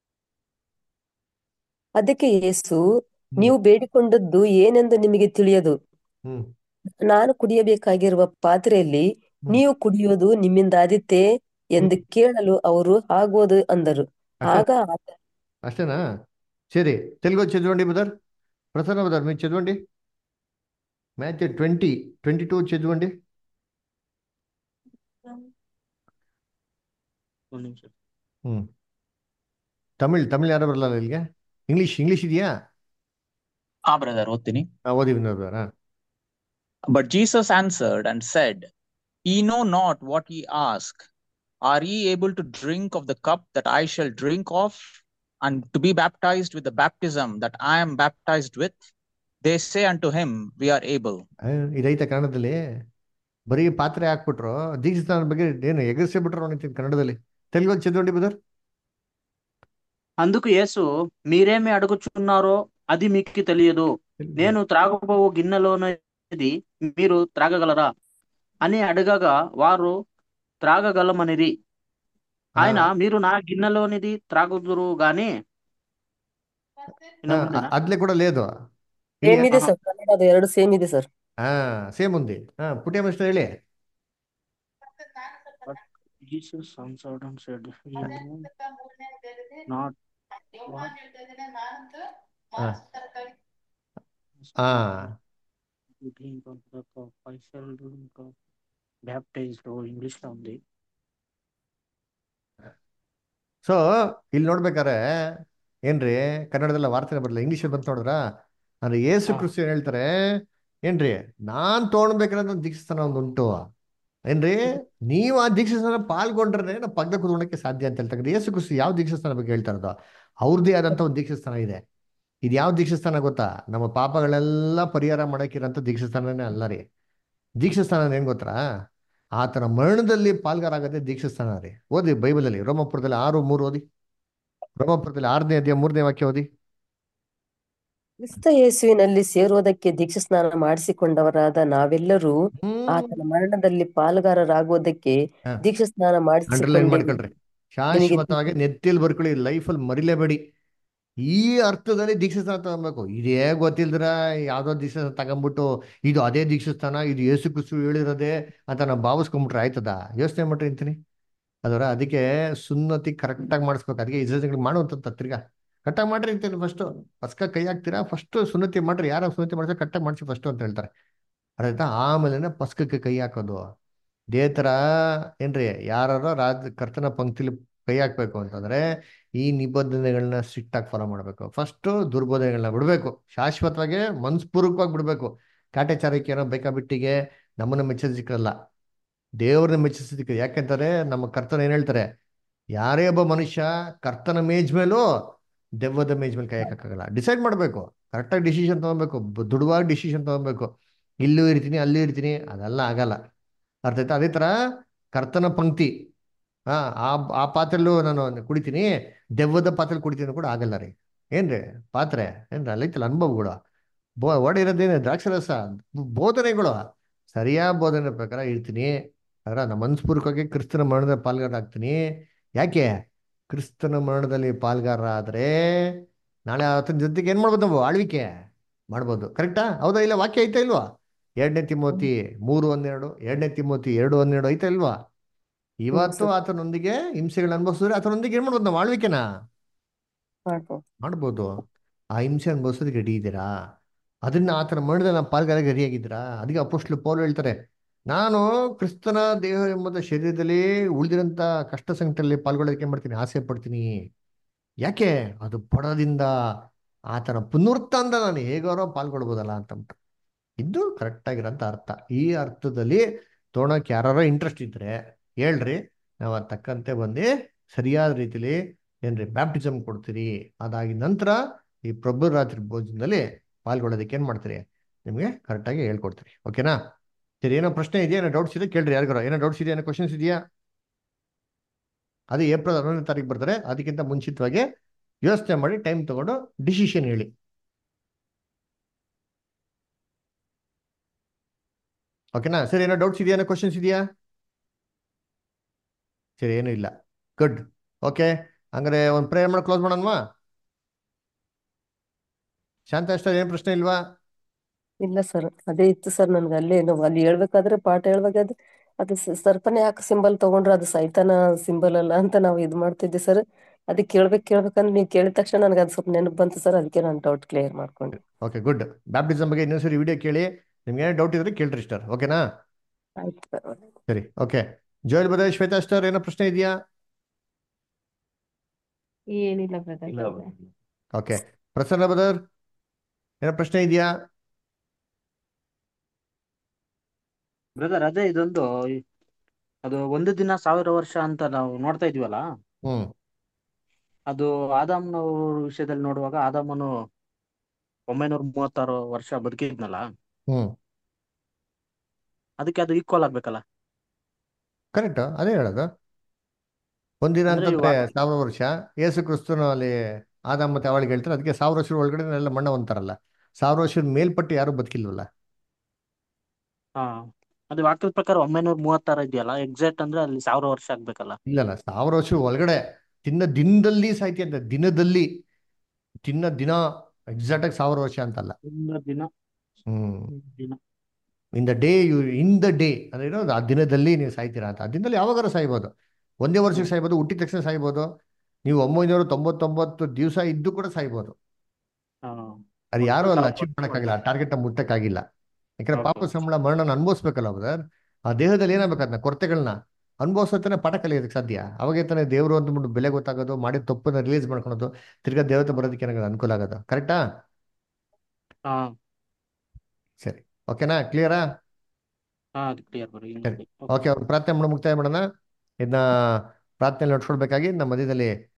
ಅದಕ್ಕೆ ಯೇಸು ಹ್ಮ್ ನೀವು ಬೇಡಿಕೊಂಡದ್ದು ಏನೆಂದು ನಿಮಗೆ ತಿಳಿಯದು ಹ್ಮ್ ನಾನು ಕುಡಿಯಬೇಕಾಗಿರುವ ಪಾತ್ರೆಯಲ್ಲಿ ಹ್ಮ್ ನೀವು ಕುಡಿಯುವುದು ನಿಮ್ಮಿಂದ ಆದಿತ್ತೆ ಹ್ಮ್ ಎಂದು ಕೇಳಲು ಅವರು ಆಗುವುದು ಅಂದರು అష్టా ಆಗ ಆತ అష్టేనా సరే తెలుగు చదవండి బ్రదర్ ప్రసన్న బ్రదర్ మీరు చదవండి మ్యాచ్ ట్వంటీ ట్వంటీ టూ చదవండి ಹ್ಮ್ ತಮಿಳ್ ತಮಿಳ್ ಯಾರು ಬರಲ್ಲ ಇಲ್ಲಿಗೆ ಇಂಗ್ಲಿಷ್ ಇಂಗ್ಲಿಷ್ ಇದೆಯಾ ಹಾ ಬ್ರದರ್ ಓದ್ತೀನಿ ಹಾ, ಓದಿ ವಿನೋದ್ ಬ್ರದರ್ ಹಾ. But Jesus answered and said ye know not what ye ask are ye able to drink of the cup that i shall drink of and to be baptized with the baptism that i am baptized with they say unto him we are able ಆ, ಇದೈತೆ ಕನ್ನಡದಲ್ಲಿ ಬರೀ ಪಾತ್ರೆ ಹಾಕ್ಬಿಟ್ರು ದೀಕ್ಷಾಸ್ಥಾನದ ಬಗ್ಗೆ ಏನು ಎಗರಿಸಿ ಬಿಟ್ರು ಅನ್ನಿಸ್ತೀನಿ ಕನ್ನಡದಲ್ಲಿ తెలుగు చదవండి బ్రదర్ అందుకు యేసు మీరేమి అడుగుచున్నారో అది మీకు తెలియదు నేను త్రాగబోవు గిన్నెలోనిది మీరు త్రాగగలరా అని అడగగా వారు త్రాగగలమనిరి ఆయన మీరు నా గిన్నెలోనిది త్రాగుదురు గాని ఇన్న ముందేనా? అదిలే కూడా లేదు ಸೇಮ್ ಇದೆ ಸರ್ ಕನ್ನಡ ಅದು ಎರಡು ಸೇಮ್ ಇದೆ ಸರ್ ಹಾ ಸೇಮ್ ఉంది ಹಾ ಪುಟ್ಯ ಮಿಸ್ಟರ್ ಹೇಳಿ But Jesus answered and said, Ye know not what ಹಾ ಹಾ you drink of the cup I shall drink of baptized ಓ ಇಂಗ್ಲಿಷ್ లో ఉంది ಸೊ ಇಲ್ಲಿ ನೋಡ್ಬೇಕಾರೆ ಏನ್ರಿ ಕನ್ನಡದಲ್ಲ ವಾರ್ತೆ ಬರಲ್ಲ ಇಂಗ್ಲಿಷ್ ಬಂತ ನೋಡಿದ್ರ ಅಂದ್ರೆ ಏಸು ಕ್ರಿಸ್ತು ಏನ್ ಹೇಳ್ತಾರೆ ಏನ್ರಿ ನಾನ್ ತೊಗೊಳ್ಬೇಕಾದ್ರೆ ಒಂದು ದೀಕ್ಷಾಸ್ಥಾನ ಒಂದು ಉಂಟು ಏನ್ರಿ ನೀವು ಆ ದೀಕ್ಷಾಸ್ಥಾನ ಪಾಲ್ಗೊಂಡ್ರೆ ನಾವು ಪಕ್ಕದ ಕೂತ್ಕೊಳ್ಳೋಕೆ ಸಾಧ್ಯ ಅಂತ ಹೇಳ್ತಾರೆ ಯೇಸು ಕ್ರಿಸ್ತು ಯಾವ ದೀಕ್ಷಾಸ್ಥಾನ ಬಗ್ಗೆ ಹೇಳ್ತಾ ಇರೋದು ಅವ್ರದ್ದೇ ಆದಂತ ಒಂದು ದೀಕ್ಷಾಸ್ಥಾನ ಇದೆ ಇದು ಯಾವ ದೀಕ್ಷಾಸ್ಥಾನ ಗೊತ್ತಾ ನಮ್ಮ ಪಾಪಗಳೆಲ್ಲ ಪರಿಹಾರ ಮಾಡಕ್ಕಿರೋಂಥ ದೀಕ್ಷಾಸ್ಥಾನನೇ ಅಲ್ಲ ರೀ ದೀಕ್ಷಾಸ್ಥಾನ ಏನ್ ಗೊತ್ತಾ ಆತನ ಮರಣದಲ್ಲಿ ಪಾಲ್ಗಾರ ಆಗದೆ ದೀಕ್ಷಾಸ್ಥಾನ ರೀ ಓದಿ ಬೈಬಲಲ್ಲಿ ರೋಮಪುರದಲ್ಲಿ ಆರು ಮೂರು ಓದಿ ರೋಮಪುರದಲ್ಲಿ ಆರನೇ ಅಧ್ಯಾಯ ಮೂರನೇ ವಾಕ್ಯ ಓದಿ ಕ್ರಿಸ್ತ ಯೇಸುವಿನಲ್ಲಿ ಸೇರುವುದಕ್ಕೆ ದೀಕ್ಷಾ ಸ್ನಾನ ಮಾಡಿಸಿಕೊಂಡವರಾದ ನಾವೆಲ್ಲರೂ ಹ್ಮ್ ಆತನ ಮರಣದಲ್ಲಿ ಪಾಲುಗಾರರಾಗುವುದಕ್ಕೆ ಹ. ದೀಕ್ಷಾ ಸ್ನಾನ ಅಂಡರ್ಲೈನ್ ಮಾಡಿಸಿಕೊಂಡೇವೆ ಮಾಡ್ಕೊಳ್ರಿ ನಿಮಗೆ ಶಾಶ್ವತವಾಗಿ ನೆತ್ತಿಲ್ ಬರ್ಕೊಳ್ಳಿ ಲೈಫಲ್ಲಿ ಮರಿಲೇಬೇಡಿ ಈ ಅರ್ಥದಲ್ಲಿ ದೀಕ್ಷಾ ಸ್ಥಾನ ತಗೊಬೇಕು ಇದೇ ಗೊತ್ತಿಲ್ದ್ರ ಯಾವ್ದೋ ದೀಕ್ಷಾ ಸ್ಥಾನ ತಗೊಂಡ್ಬಿಟ್ಟು ಇದು ಅದೇ ದೀಕ್ಷಾ ಸ್ಥಾನ ಇದು ಏಸು ಕ್ರಿಸ್ತು ಹೇಳಿರೋದೇ ಅಂತ ನಾವು ಭಾವಿಸ್ಕೊಂಡ್ಬಿಟ್ರೆ ಆಯ್ತದ ಯೋಚನೆ ಮಾಡ್ರಿ ಅಂತೀನಿ ಅದರ ಅದಕ್ಕೆ ಸುನ್ನತಿ ಕರೆಕ್ಟಾಗಿ ಮಾಡಿಸ್ಬೇಕು ಅದಕ್ಕೆ ಇಸ್ರೇಲ್ಗಳಿಗೆ ಮಾಡುವಂಥದ್ದು ತಿರ್ಗಾ ಕರೆಕ್ಟಾಗಿ ಮಾಡ್ರಿ ಅಂತೀನಿ ಫಸ್ಟು ಪಸ್ಕ ಕೈ ಹಾಕ್ತೀರಾ ಫಸ್ಟ್ ಸುನ್ನತಿ ಮಾಡ್ರಿ ಯಾರು ಸುನ್ನತಿ ಮಾಡ್ತಾರೆ ಕರೆಕ್ಟಾಗಿ ಮಾಡಿಸಿ ಫಸ್ಟು ಅಂತ ಹೇಳ್ತಾರೆ ಅದಾಯ್ತಾ ಆಮೇಲೆ ಪಸ್ಕಕ್ಕೆ ಕೈ ಹಾಕೋದು ಇದೇ ಥರ ಏನ್ರಿ ಯಾರು ರಾಜ ಕರ್ತನ ಪಂಕ್ತಿಲಿ ಕೈ ಹಾಕ್ಬೇಕು ಅಂತಂದ್ರೆ ಈ ನಿಬಂಧನೆಗಳನ್ನ ಸ್ಟ್ರಿಕ್ಟಾಗಿ ಫಾಲೋ ಮಾಡಬೇಕು ಫಸ್ಟು ದುರ್ಬೋಧನೆಗಳನ್ನ ಬಿಡಬೇಕು ಶಾಶ್ವತವಾಗಿ ಮನಸ್ಪೂರ್ವಕವಾಗಿ ಬಿಡಬೇಕು ಕಾಟೆಚಾರಕ್ಕೆ ಏನೋ ಬೇಕಾಬಿಟ್ಟಿಗೆ ನಮ್ಮನ್ನ ಮೆಚ್ಚಿಸಿಕಲ್ಲ ದೇವ್ರನ್ನ ಮೆಚ್ಚಿಸಿಕ ಯಾಕೆಂತಾರೆ ನಮ್ಮ ಕರ್ತನ ಏನ್ ಹೇಳ್ತಾರೆ ಯಾರೇ ಒಬ್ಬ ಮನುಷ್ಯ ಕರ್ತನ ಮೇಜ್ ಮೇಲೂ ದೆವ್ವದ ಮೇಜ್ ಮೇಲೆ ಕೈ ಹಾಕಕ್ಕಾಗಲ್ಲ ಡಿಸೈಡ್ ಮಾಡಬೇಕು ಕರೆಕ್ಟಾಗಿ ಡಿಸಿಷನ್ ತಗೊಬೇಕು ದುಡುವಾಗಿ ಡಿಸಿಷನ್ ತಗೊಬೇಕು ಇಲ್ಲೂ ಇರ್ತೀನಿ ಅಲ್ಲೂ ಇರ್ತೀನಿ ಅದೆಲ್ಲ ಆಗಲ್ಲ ಅರ್ಥ ಆಯ್ತಾ ಅದೇ ಥರ ಕರ್ತನ ಪಂಕ್ತಿ ಹಾ ಆ ಆ ಪಾತ್ರೆಲ್ಲೂ ನಾನು ಕುಡಿತೀನಿ ದೆವ್ವದ ಪಾತ್ರೆ ಕುಡಿತೀನಿ ಕೂಡ ಆಗಲ್ಲ ರೀ ಏನ್ರಿ ಪಾತ್ರೆ ಏನ್ರಿ ಅಲ್ಲೈತಲ್ಲ ಅನುಭವಗಳು ಬೋ ಒಡೆಯಿರೋದೇನು ದ್ರಾಕ್ಷರಸ ಬೋಧನೆಗಳು ಸರಿಯಾದ ಬೋಧನೆ ಪ್ರಕಾರ ಇರ್ತೀನಿ ಅದರ ನಮ್ಮ ಮನಸ್ಪೂರ್ವಕವಾಗಿ ಕ್ರಿಸ್ತನ ಮರಣದ ಪಾಲ್ಗಾರ ಆಗ್ತೀನಿ ಯಾಕೆ ಕ್ರಿಸ್ತನ ಮರಣದಲ್ಲಿ ಪಾಲ್ಗಾರ ಆದ್ರೆ ನಾಳೆ ಆತನ ಜೊತೆಗೆ ಏನ್ ಮಾಡ್ಬೋದು ನಾವು ಆಳ್ವಿಕೆ ಮಾಡ್ಬೋದು ಕರೆಕ್ಟಾ ಹೌದಾ ಇಲ್ಲ ವಾಕ್ಯ ಐತಾ ಇಲ್ವಾ ಎರಡನೇ ತಿಮೋತಿ ಮೂರು ಒಂದೆರಡು ಎರಡನೇ ತಿಮೋತಿ ಎರಡು ಒಂದೆರಡು ಐತಾ ಇಲ್ವಾ ಇವತ್ತು ಸರ್. ಆತನೊಂದಿಗೆ ಹಿಂಸೆಗಳನ್ನ ಅನುಭವಿಸಿದ್ರೆ ಆತನೊಂದಿಗೆ ಏನ್ ಮಾಡ್ಬೋದು ನಾವು ಆಳ್ವಿಕೆನಾ ಮಾಡ್ಬೋದು ಮಾಡ್ಬೋದು ಆ ಹಿಂಸೆ ಅನುಭವಿಸೋದಕ್ಕೆ ರೆಡಿ ಇದ್ದೀರಾ ಅದನ್ನ ಆತನ ಮರಣದಲ್ಲಿ ನಾವು ಪಾಲ್ಗಾರಕ್ಕೆ ರೆಡಿಯಾಗಿದ್ದೀರಾ ಅದಕ್ಕೆ ಅಪೋಸ್ಟ್ಲು ಪೌಲ್ ಹೇಳ್ತಾರೆ ನಾನು ಕ್ರಿಸ್ತನ ದೇಹ ಎಂಬುದ ಶರೀರದಲ್ಲಿ ಉಳಿದಿರಂತ ಕಷ್ಟ ಸಂಕಟದಲ್ಲಿ ಪಾಲ್ಗೊಳ್ಳೋದಕ್ಕೆ ಏನ್ ಮಾಡ್ತೀನಿ ಆಸೆ ಪಡ್ತೀನಿ ಯಾಕೆ ಅದು ಪಡೋದಿಂದ ಆತನ ಪುನರುತ್ಥಾನದ ನಾನು ಹೇಗಾರೋ ಪಾಲ್ಗೊಳ್ಬೋದಲ್ಲ ಅಂತಂದ್ಬಿಟ್ಟು ಇದು ಕರೆಕ್ಟ್ ಆಗಿರೋಂಥ ಅರ್ಥ ಈ ಅರ್ಥದಲ್ಲಿ ತೊಗೊಳಕ್ಕೆ ಯಾರೋ ಇಂಟ್ರೆಸ್ಟ್ ಇದ್ರೆ ಹೇಳ್ರಿ ನಾವು ಅದ್ ತಕ್ಕಂತೆ ಬಂದು ಸರಿಯಾದ ರೀತಿಲಿ ಏನ್ರಿ ಬ್ಯಾಪ್ಟಿಸಮ್ ಕೊಡ್ತೀರಿ ಅದಾಗಿದ ನಂತರ ಈ ಪ್ರಭು ರಾತ್ರಿ ಭೋಜನದಲ್ಲಿ ಪಾಲ್ಗೊಳ್ಳೋದಕ್ಕೆ ಏನ್ ಮಾಡ್ತೀರಿ ನಿಮಗೆ ಕರೆಕ್ಟಾಗಿ ಹೇಳ್ಕೊಡ್ತೀರಿ ಓಕೆನಾ ಸರಿ ಏನೋ ಪ್ರಶ್ನೆ ಇದೆಯಾ ಏನೋ ಡೌಟ್ಸ್ ಇದೆ ಕೇಳ್ರಿ ಯಾರಿಗಾರ ಏನೋ ಡೌಟ್ಸ್ ಇದೆಯಾ ಏನೋ ಕ್ವಶನ್ಸ್ ಇದೆಯಾ ಅದು ಏಪ್ರಿಲ್ ಹನ್ನೊಂದನೇ ತಾರೀಕು ಬರ್ತಾರೆ ಅದಕ್ಕಿಂತ ಮುಂಚಿತವಾಗಿ ಯೋಚನೆ ಮಾಡಿ ಟೈಮ್ ತಗೊಂಡು ಡಿಸಿಷನ್ ಹೇಳಿ ಓಕೆನಾ ಸರಿ ಏನೋ ಡೌಟ್ಸ್ ಇದೆಯಾ ಏನೋ ಕ್ವಶನ್ಸ್ ಇದೆಯಾ ಸರಿ ಏನೂ ಇಲ್ಲ ಗುಡ್ ಓಕೆ ಹಂಗಾರೆ ಒಂದು ಪ್ರೇಯರ್ ಮಾಡಿ ಕ್ಲೋಸ್ ಮಾಡೋಣವಾ ಶಾಂತ ಅಷ್ಟ ಏನು ಪ್ರಶ್ನೆ ಇಲ್ವಾ ಇಲ್ಲ ಸರ್ ಅದೇ ಇತ್ತು ಸರ್ ನನ್ಗೆ ಅಲ್ಲೇ ನಾವು ಅಲ್ಲಿ ಹೇಳ್ಬೇಕಾದ್ರೆ ಪಾಠ ಹೇಳ್ಬೇಕಾದ್ರೆ ಅದು ಸ- ಸರ್ಪನೆ ಯಾಕೆ ಸಿಂಬಲ್ ತಗೊಂಡ್ರೆ ಅದು ಸೈತಾನ ಸಿಂಬಲ್ ಅಲ್ಲ ಅಂತ ನಾವು ಇದು ಮಾಡ್ತಿದ್ದೆ ಸರ್ ಅದಕ್ಕೆ ಕೇಳ್ಬೇಕು ಕೇಳ್ಬೇಕಂದ್ರೆ ನೀವು ಕೇಳಿದ ತಕ್ಷಣ ನನಗೆ ಅದು ಸ್ವಲ್ಪ ನೆನಪು ಬಂತು ಸರ್ ಅದಕ್ಕೆ ನಾನು ಡೌಟ್ ಕ್ಲಿಯರ್ ಮಾಡ್ಕೊಂಡೆ ಓಕೆ ಗುಡ್ ಬ್ಯಾಪ್ಟಿಸಮ್ ಬಗ್ಗೆ ಇನ್ನೊಂದ್ಸರಿ ವಿಡಿಯೋ ಕೇಳಿ ನಿಮ್ಗೆ ಏನೋ ಡೌಟ್ ಇದ್ರೆ ಕೇಳ್ರಿ ಸ್ಟಾರ್ ಓಕೆನಾ ಆಯ್ತು ಸರ್ ಸರಿ ಓಕೆ ಜೋಯಲ್ ಬದ ಶ್ವೇತಾ ಸ್ಟಾರ್ ಏನೋ ಪ್ರಶ್ನೆ ಇದೆಯಾ ಏನಿಲ್ಲ ಬ್ರದರ್ ಇಲ್ಲ ಓಕೆ ಪ್ರಸನ್ನ ಬದರ್ ಏನೋ ಪ್ರಶ್ನೆ ಇದೆಯಾ ಬ್ರದರ್ ಅದೇ ಇದೊಂದು ಈ- ಅದು ಒಂದು ದಿನ ಸಾವಿರ ವರ್ಷ ಅಂತ ನಾವು ನೋಡ್ತಾ ಇದೀವಲ್ಲ ಹ್ಮ್ ಅದು ಆದಾಮನವ್ರ ವಿಷಯದಲ್ಲಿ ನೋಡುವಾಗ ಆದಾಮನು ಒಂಬೈನೂರ ಮೂವತ್ತಾರು ವರ್ಷ ಬದುಕಿದ್ನಲ್ಲ ಹ್ಮ್ ಅದಕ್ಕೆ ಅದು ಈಕ್ವಲ್ ಆಗ್ಬೇಕಲ್ಲ ಕರೆಕ್ಟ್ ಅದೇ ಹೇಳೋದು ಒಂದಿನ ಅಂದ್ರೆ ಅಂತಂದ್ರೆ ಇವಾಗ ಸಾವಿರ ವರ್ಷ ಯೇಸು ಕ್ರಿಸ್ತನು ಅಲ್ಲಿ ಆದಾಮ ಮತ್ತೆ ಅವಳಿಗೆ ಹೇಳ್ತಾರೆ ಅದಕ್ಕೆ ಸಾವಿರ ವರ್ಷದ ಒಳಗಡೆ ಎಲ್ಲ ಮಣ್ಣ ಅಂತಾರಲ್ಲ ಸಾವಿರ ವರ್ಷದ ಮೇಲ್ಪಟ್ಟು ಯಾರು ಬದುಕಿಲ್ವಲ್ಲ ಹಾ ಅದು ವಾಕ್ಯದ ಪ್ರಕಾರ ಒಂಬೈನೂರ ಮೂವತ್ತಾರು ಇದೆಯಲ್ಲ ಎಕ್ಸಾಕ್ಟ್ ಅಂದ್ರೆ ಅಲ್ಲಿ ಸಾವಿರ ವರ್ಷ ಆಗ್ಬೇಕಲ್ಲ ಇಲ್ಲಲ್ಲ ಸಾವಿರ ವರ್ಷ ಒಳಗಡೆ ತಿನ್ನ ದಿನದಲ್ಲಿ ಸಾಯ್ತಿ ಅಂತ ದಿನದಲ್ಲಿ ತಿನ್ನ ದಿನ ಎಕ್ಸಾಕ್ಟ್ ಆಗಿ ಸಾವಿರ ವರ್ಷ ಅಂತಲ್ಲ ಒಂದು ದಿನ ಹ್ಮ್ ದಿನ in the day you in the day ಅಂದ್ರೆ ಏನು ಆ ದಿನದಲ್ಲಿ ನೀವು ಸಾಯ್ತೀರಾ ಅಂತ ಆ ದಿನದಲ್ಲಿ ಯಾವಾಗಾರ ಸಾಯ್ಬೋದು ಒಂದೇ ವರ್ಷಕ್ಕೆ ಸಾಯ್ಬೋದು ಹುಟ್ಟಿದ ತಕ್ಷಣ ಸಾಯ್ಬೋದು ನೀವು ಒಂಬೈನೂರ ತೊಂಬತ್ತೊಂಬತ್ತು ದಿವಸ ಇದ್ದು ಕೂಡ ಸಾಯ್ಬೋದು ಹಾ ಅದು ಯಾರು ಅಲ್ಲ ಒಟ್ಟು ಅಚೀವ್ ಸಾವಿರ ಮಾಡೋಕ್ಕಾಗಿಲ್ಲ ಆ ಟಾರ್ಗೆಟ್ ಮುಟ್ಟಕ್ಕಾಗಿಲ್ಲ ಯಾಕಂದ್ರೆ ಪಾಪ ಹೌದು ಸಂಬಳ ಮರಣನ ಅನುಭವಿಸ್ಬೇಕಲ್ಲ ಬ್ರದರ್ ಆ ದೇಹದಲ್ಲಿ ಏನಾಗಬೇಕು ಅದನ್ನ ಕೊರತೆಗಳನ್ನ ಅನುಭವಿಸೋತನೇ ಪಾಠ ಕಲಿಯೋದಕ್ಕೆ ಸಾಧ್ಯ ಅವಾಗೇ ತಾನೇ ದೇವರು ಅಂದ್ಬಿಟ್ಟು ಬೆಲೆ ಗೊತ್ತಾಗೋದು ಮಾಡಿದ ತಪ್ಪನ್ನ ರಿಲೀಸ್ ಮಾಡ್ಕೊಳೋದು ತಿರ್ಗಾ ದೇವತೆ ಬರೋದಕ್ಕೆ ಏನಾಗೋದು ಅನುಕೂಲ ಆಗೋದು ಕರೆಕ್ಟಾ ಹಾ ಸರಿ ಓಕೆನಾ ಕ್ಲಿಯರಾ ಹಾ ಅದು ಕ್ಲಿಯರ್ ಬರೀ ಸರಿ ಓಕೆ ಅವ್ರು ಪ್ರಾರ್ಥನೆ ಮಾಡಿ ಮುಕ್ತಾಯ ಮಾಡೋಣ ಇದನ್ನ ಪ್ರಾರ್ಥನೆ ನಡ್ಸ್ಕೊಳ್ಬೇಕಾಗಿ ನಮ್ಮ ಮಧ್ಯದಲ್ಲಿ